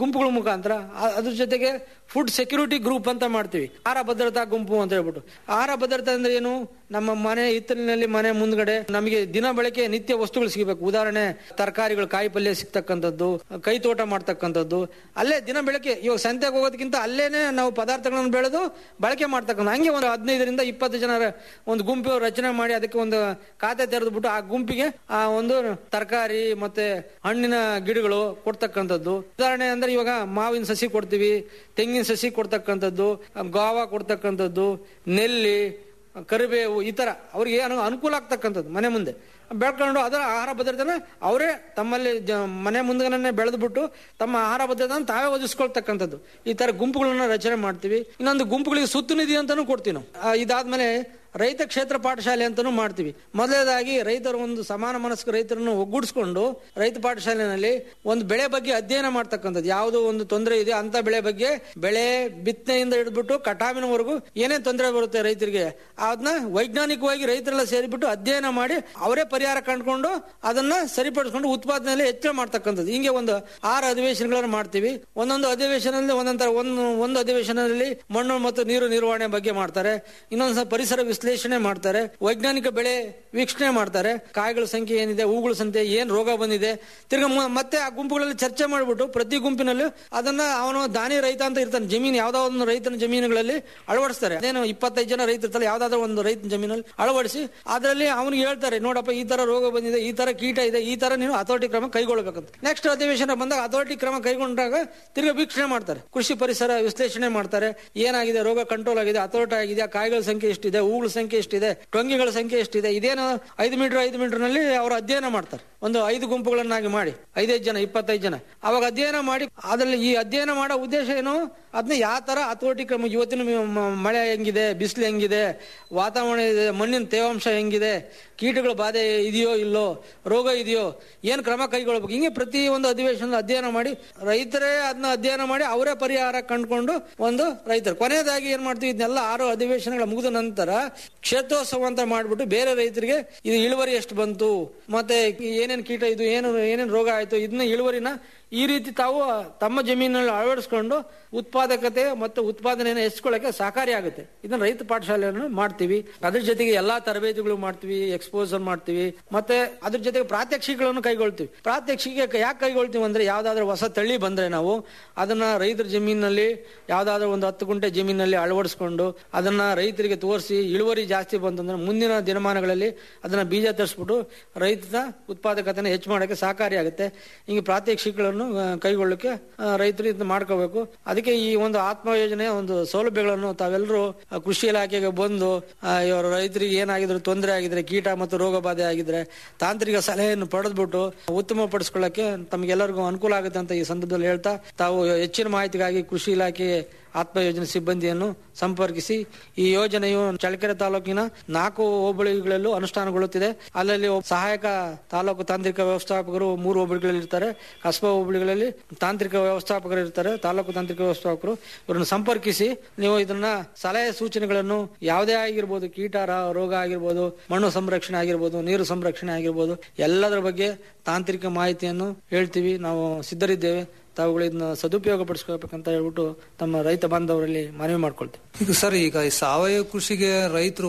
ಮುಖಾಂತರ ಆ- ಅದ್ರ ಜೊತೆಗೆ ಫುಡ್ ಸೆಕ್ಯೂರಿಟಿ ಗ್ರೂಪ್ ಅಂತ ಮಾಡ್ತೀವಿ ಆಹಾರ ಭದ್ರತಾ ಗುಂಪು ಅಂತ ಹೇಳ್ಬಿಟ್ಟು ಆಹಾರ ಭದ್ರತೆ ಅಂದ್ರೆ ಏನು ನಮ್ಮ ಮನೆ ಹಿತ್ತಲಿನಲ್ಲಿ ಮನೆ ಮುಂದ್ಗಡೆ ನಮಗೆ ದಿನ ಬಳಕೆ ನಿತ್ಯ ವಸ್ತುಗಳು ಸಿಗಬೇಕು ಉದಾಹರಣೆ ತರಕಾರಿಗಳು ಕಾಯಿ ಪಲ್ಯ ಸಿಗ್ತಕ್ಕಂಥದ್ದು ಕೈ ತೋಟ ಮಾಡ್ತಕ್ಕಂಥದ್ದು ಅಲ್ಲೇ ದಿನ ಬೆಳಕೆ ಇವಾಗ ಸಂತೆಗೆ ಹೋಗೋದಕ್ಕಿಂತ ಅಲ್ಲೇನೆ ನಾವು ಪದಾರ್ಥಗಳನ್ನು ಬೆಳೆದು ಬಳಕೆ ಮಾಡ್ತಕ್ಕಂಥ ಹಂಗೆ ಒಂದು ಹದಿನೈದರಿಂದ ಇಪ್ಪತ್ತು ಜನ ಒಂದು ಗುಂಪು ರಚನೆ ಮಾಡಿ ಅದಕ್ಕೆ ಒಂದು ಖಾತೆ ತೆರೆದ್ಬಿಟ್ಟು ಆ ಗುಂಪಿಗೆ ಆ ಒಂದು ತರಕಾರಿ ಮತ್ತೆ ಹಣ್ಣಿನ ಗಿಡಗಳು ಕೊಡ್ತಕ್ಕಂಥದ್ದು ಉದಾಹರಣೆ ಅಂದ್ರೆ ಇವಾಗ ಮಾವಿನ ಸಸಿ ಕೊಡ್ತೀವಿ ತೆಂಗಿನ ಸಸಿ ಕೊಡ್ತಕ್ಕಂಥದ್ದು ಗಾವ ಕೊಡ್ತಕ್ಕಂಥದ್ದು ನೆಲ್ಲಿ ಕರಿಬೇವು ಈ ತರ ಅವ್ರಿಗೆ ಅನು ಅನುಕೂಲ ಆಗ್ತಕ್ಕಂಥದ್ದು ಮನೆ ಮುಂದೆ ಬೆಳ್ಕೊಂಡು ಅದರ ಆಹಾರ ಭದ್ರತೆನ ಅವರೇ ತಮ್ಮಲ್ಲಿ ಜ- ಮನೆ ಮುಂದಗನೆ ಬೆಳೆದ್ಬಿಟ್ಟು ತಮ್ಮ ಆಹಾರ ಭದ್ರತೆನ ತಾವೇ ಒದಗಿಸ್ಕೊಳ್ತಕ್ಕಂಥದ್ದು ಈ ತರ ಗುಂಪುಗಳನ್ನ ರಚನೆ ಮಾಡ್ತೀವಿ ಇನ್ನೊಂದು ಗುಂಪುಗಳಿಗೆ ಸುತ್ತು ನಿಧಿ ಅಂತಾನು ಕೊಡ್ತೀವಿ ನಾವು ಆ, ಇದಾದ್ಮೇಲೆ ರೈತ ಕ್ಷೇತ್ರ ಪಾಠಶಾಲೆ ಅಂತಾನು ಮಾಡ್ತೀವಿ ಮೊದಲನೇದಾಗಿ ರೈತರು ಒಂದು ಸಮಾನ ಮನಸ್ಕ ರೈತರನ್ನು ಒಗ್ಗೂಡಿಸ್ಕೊಂಡು ರೈತ ಪಾಠಶಾಲೆನಲ್ಲಿ ಒಂದು ಬೆಳೆ ಬಗ್ಗೆ ಅಧ್ಯಯನ ಮಾಡ್ತಕ್ಕಂಥದ್ದು ಯಾವುದೋ ಒಂದು ತೊಂದರೆ ಇದೆ ಅಂತ ಬೆಳೆ ಬಗ್ಗೆ ಬೆಳೆ ಬಿತ್ತನೆಯಿಂದ ಹಿಡಿದ್ಬಿಟ್ಟು ಕಟಾವಿನವರೆಗೂ ಏನೇನ್ ತೊಂದರೆ ಬರುತ್ತೆ ರೈತರಿಗೆ ಅದನ್ನ ವೈಜ್ಞಾನಿಕವಾಗಿ ರೈತರೆಲ್ಲ ಸೇರಿಬಿಟ್ಟು ಅಧ್ಯಯನ ಮಾಡಿ ಅವರೇ ಪರಿಹಾರ ಕಂಡುಕೊಂಡು ಅದನ್ನ ಸರಿಪಡಿಸ್ಕೊಂಡು ಉತ್ಪಾದನೆಯಲ್ಲಿ ಹೆಚ್ಚಳ ಮಾಡ್ತಕ್ಕಂಥದ್ದು ಹಿಂಗೆ ಒಂದು ಆರು ಅಧಿವೇಶನಗಳನ್ನು ಮಾಡ್ತೀವಿ ಒಂದೊಂದು ಅಧಿವೇಶನದಲ್ಲಿ ಒಂದೊಂದರ ಒಂದು ಒಂದು ಅಧಿವೇಶನದಲ್ಲಿ ಮಣ್ಣು ಮತ್ತು ನೀರು ನಿರ್ವಹಣೆ ಬಗ್ಗೆ ಮಾಡ್ತಾರೆ ಇನ್ನೊಂದು ಸಲ ಪರಿಸರ ವಿಶ್ಲೇಷಣೆ ಮಾಡ್ತಾರೆ ವೈಜ್ಞಾನಿಕ ಬೆಳೆ ವೀಕ್ಷಣೆ ಮಾಡ್ತಾರೆ ಕಾಯಿಗಳ ಸಂಖ್ಯೆ ಏನಿದೆ ಹೂಗಳ ಸಂಖ್ಯೆ ಏನ್ ರೋಗ ಬಂದಿದೆ ತಿರ್ಗಾ ಮ- ಮತ್ತೆ ಆ ಗುಂಪುಗಳಲ್ಲಿ ಚರ್ಚೆ ಮಾಡಿಬಿಟ್ಟು ಪ್ರತಿ ಗುಂಪಿನಲ್ಲೂ ಅದನ್ನ ಅವನು ದಾನಿ ರೈತ ಅಂತ ಇರ್ತಾನೆ ಜಮೀನು ಯಾವ್ದೋ ಒಂದು ರೈತನ ಜಮೀನುಗಳಲ್ಲಿ ಅಳವಡಿಸ್ತಾರೆ ಅದೇನು ಇಪ್ಪತ್ತೈದು ಜನ ರೈತ ಇರ್ತಾರೆ ಯಾವ್ದಾದ್ರು ಒಂದು ರೈತನ ಜಮೀನಲ್ಲಿ ಅಳವಡಿಸಿ ಅದರಲ್ಲಿ ಅವನಿಗೆ ಹೇಳ್ತಾರೆ ನೋಡಪ್ಪ ಈ ತರ ರೋಗ ಬಂದಿದೆ ಈ ತರ ಕೀಟ ಇದೆ ಈ ತರ ನೀನು ಅಥಾರಿಟಿ ಕ್ರಮ ಕೈಗೊಳ್ಳಬೇಕಂತ ನೆಕ್ಸ್ಟ್ ಅಧಿವೇಶನ ಬಂದಾಗ ಅಥಾರಿಟಿ ಕ್ರಮ ಕೈಗೊಂಡಾಗ ತಿರ್ಗಾ ವೀಕ್ಷಣೆ ಮಾಡ್ತಾರೆ ಕೃಷಿ ಪರಿಸರ ವಿಶ್ಲೇಷಣೆ ಮಾಡ್ತಾರೆ ಏನಾಗಿದೆ ರೋಗ ಕಂಟ್ರೋಲ್ ಆಗಿದೆ ಅಥಾರಿಟಿ ಆಗಿದೆ ಕಾಯಿಗಳ ಸಂಖ್ಯೆ ಎಷ್ಟಿದೆ ಹೂಗಳ ಸಂಖ್ಯೆ ಎಷ್ಟಿದೆ ಟೊಂಗಿಗಳ ಸಂಖ್ಯೆ ಎಷ್ಟಿದೆ ಇದೇನು ಐದು ಮೀಟರ್ ಐದು ಮೀಟರ್ ನಲ್ಲಿ ಅವರು ಅಧ್ಯಯನ ಮಾಡ್ತಾರೆ ಒಂದು ಐದು ಗುಂಪುಗಳನ್ನಾಗಿ ಮಾಡಿ ಐದೈದು ಜನ ಇಪ್ಪತ್ತೈದು ಜನ ಅವಾಗ ಅಧ್ಯಯನ ಮಾಡಿ ಅದ್ರಲ್ಲಿ ಈ ಅಧ್ಯಯನ ಮಾಡೋ ಉದ್ದೇಶ ಏನು ಅದನ್ನ ಯಾವ ತರ ಹತೋಟಿ ಕ್ರಮ ಇವತ್ತಿನ ಮ- ಮ- ಮಳೆ ಹೆಂಗಿದೆ ಬಿಸಿಲು ಹೆಂಗಿದೆ ವಾತಾವರಣ ಇದೆ ಮಣ್ಣಿನ ತೇವಾಂಶ ಹೆಂಗಿದೆ ಕೀಟಗಳ ಬಾಧೆ ಇದೆಯೋ ಇಲ್ಲೋ ರೋಗ ಇದೆಯೋ ಏನ್ ಕ್ರಮ ಕೈಗೊಳ್ಬೇಕು ಹಿಂಗೆ ಪ್ರತಿ ಒಂದು ಅಧಿವೇಶನ ಅಧ್ಯಯನ ಮಾಡಿ ರೈತರೇ ಅದನ್ನ ಅಧ್ಯಯನ ಮಾಡಿ ಅವರೇ ಪರಿಹಾರ ಕಂಡುಕೊಂಡು ಒಂದು ರೈತರು ಕೊನೆಯದಾಗಿ ಏನ್ ಮಾಡ್ತೀವಿ ಇದನ್ನೆಲ್ಲ ಆರು ಅಧಿವೇಶನಗಳ ಮುಗಿದ ನಂತರ ಕ್ಷೇತ್ರೋತ್ಸವ ಅಂತ ಮಾಡ್ಬಿಟ್ಟು ಬೇರೆ ರೈತರಿಗೆ ಇದು ಇಳುವರಿ ಎಷ್ಟು ಬಂತು ಮತ್ತೆ ಏನೇನ್ ಕೀಟ ಇದು ಏನು ಏನೇನ್ ರೋಗ ಆಯ್ತು ಇದನ್ನ ಇಳುವರಿನ ಈ ರೀತಿ ತಾವು ತಮ್ಮ ಜಮೀನಲ್ಲಿ ಅಳವಡಿಸ್ಕೊಂಡು ಉತ್ಪಾದಕತೆ ಮತ್ತು ಉತ್ಪಾದನೆಯನ್ನು ಹೆಚ್ಚಿಕೊಳ್ಳಕ್ಕೆ ಸಹಕಾರಿ ಆಗುತ್ತೆ ಇದನ್ನ ರೈತ ಪಾಠಶಾಲೆಯನ್ನು ಮಾಡ್ತೀವಿ ಅದ್ರ ಜೊತೆಗೆ ಎಲ್ಲಾ ತರಬೇತಿಗಳು ಮಾಡ್ತೀವಿ ಎಕ್ಸ್ಪೋಸರ್ ಮಾಡ್ತೀವಿ ಮತ್ತೆ ಅದ್ರ ಜೊತೆಗೆ ಪ್ರಾತ್ಯಕ್ಷಿಕೆಗಳನ್ನು ಕೈಗೊಳ್ತೀವಿ ಪ್ರಾತ್ಯಕ್ಷಿಕೆ ಯಾಕೆ ಕೈಗೊಳ್ತೀವಿ ಅಂದ್ರೆ ಯಾವ್ದಾದ್ರು ಹೊಸ ತಳಿ ಬಂದ್ರೆ ನಾವು ಅದನ್ನ ರೈತರ ಜಮೀನಿನಲ್ಲಿ ಯಾವ್ದಾದ್ರು ಒಂದು ಹತ್ತು ಗುಂಟೆ ಜಮೀನಿನಲ್ಲಿ ಅಳವಡಿಸ್ಕೊಂಡು ಅದನ್ನ ರೈತರಿಗೆ ತೋರಿಸಿ ಇಳುವರಿ ಜಾಸ್ತಿ ಬಂತಂದ್ರೆ ಮುಂದಿನ ದಿನಮಾನಗಳಲ್ಲಿ ಅದನ್ನ ಬೀಜ ತರಿಸ್ಬಿಟ್ಟು ರೈತನ ಉತ್ಪಾದಕತೆನ ಹೆಚ್ಚು ಮಾಡೋಕೆ ಸಹಕಾರಿಯಾಗುತ್ತೆ ಹಿಂಗೆ ಪ್ರಾತ್ಯಕ್ಷಿಕೆಗಳನ್ನು ಆ, ಕೈಗೊಳ್ಳಕ್ಕೆ ಆ, ರೈತರು ಇದನ್ನ ಮಾಡ್ಕೋಬೇಕು ಅದಕ್ಕೆ ಈ ಒಂದು ಆತ್ಮ ಯೋಜನೆಯ ಒಂದು ಸೌಲಭ್ಯಗಳನ್ನು ತಾವೆಲ್ಲರೂ ಆ, ಕೃಷಿ ಇಲಾಖೆಗೆ ಬಂದು ಆ, ಇವರು ರೈತರಿಗೆ ಏನಾಗಿದ್ರು ತೊಂದರೆ ಆಗಿದ್ರೆ ಕೀಟ ಮತ್ತು ರೋಗ ಬಾಧೆ ಆಗಿದ್ರೆ ತಾಂತ್ರಿಕ ಸಲಹೆಯನ್ನು ಪಡೆದ್ಬಿಟ್ಟು ಉತ್ತಮ ಪಡಿಸ್ಕೊಳ್ಳಕ್ಕೆ ತಮಗೆಲ್ಲರಿಗೂ ಅನುಕೂಲ ಆಗುತ್ತೆ ಅಂತ ಈ ಸಂದರ್ಭದಲ್ಲಿ ಹೇಳ್ತಾ ತಾವು ಹೆಚ್ಚಿನ ಮಾಹಿತಿಗಾಗಿ ಕೃಷಿ ಇಲಾಖೆ ಆತ್ಮ ಯೋಜನೆ ಸಿಬ್ಬಂದಿಯನ್ನು ಸಂಪರ್ಕಿಸಿ ಈ ಯೋಜನೆಯು ಚಳ್ಳಕೆರೆ ತಾಲೂಕಿನ ನಾಲ್ಕು ಹೋಬಳಿಗಳಲ್ಲೂ ಅನುಷ್ಠಾನಗೊಳ್ಳುತ್ತಿದೆ ಅಲ್ಲಲ್ಲಿ ಒಬ್ಬ ಸಹಾಯಕ ತಾಲೂಕು ತಾಂತ್ರಿಕ ವ್ಯವಸ್ಥಾಪಕರು ಮೂರು ಹೋಬಳಿಗಳಲ್ಲಿ ಇರ್ತಾರೆ ಕಸ್ಬಾ ಹೋಬಳಿಗಳಲ್ಲಿ ತಾಂತ್ರಿಕ ವ್ಯವಸ್ಥಾಪಕರು ಇರ್ತಾರೆ ತಾಲೂಕು ತಾಂತ್ರಿಕ ವ್ಯವಸ್ಥಾಪಕರು ಇವರನ್ನು ಸಂಪರ್ಕಿಸಿ ನೀವು ಇದನ್ನ ಸಲಹೆ ಸೂಚನೆಗಳನ್ನು ಯಾವುದೇ ಆಗಿರ್ಬೋದು ಕೀಟ ರ- ರೋಗ ಆಗಿರ್ಬೋದು ಮಣ್ಣು ಸಂರಕ್ಷಣೆ ಆಗಿರ್ಬೋದು ನೀರು ಸಂರಕ್ಷಣೆ ಆಗಿರ್ಬೋದು ಎಲ್ಲದರ ಬಗ್ಗೆ ತಾಂತ್ರಿಕ ಮಾಹಿತಿಯನ್ನು ಹೇಳ್ತೀವಿ ನಾವು ಸಿದ್ಧರಿದ್ದೇವೆ ತಾವುಗಳು ಇದನ್ನ ಸದುಪಯೋಗ ಪಡಿಸ್ಕೋಬೇಕಂತ ಹೇಳ್ಬಿಟ್ಟು ತಮ್ಮ ರೈತ ಬಾಂಧವರಲ್ಲಿ ಮನವಿ ಮಾಡ್ಕೊಳ್ತೀವಿ ಈಗ ಸರ್ ಈಗ ಈ ಸಾವಯವ ಕೃಷಿಗೆ ರೈತರು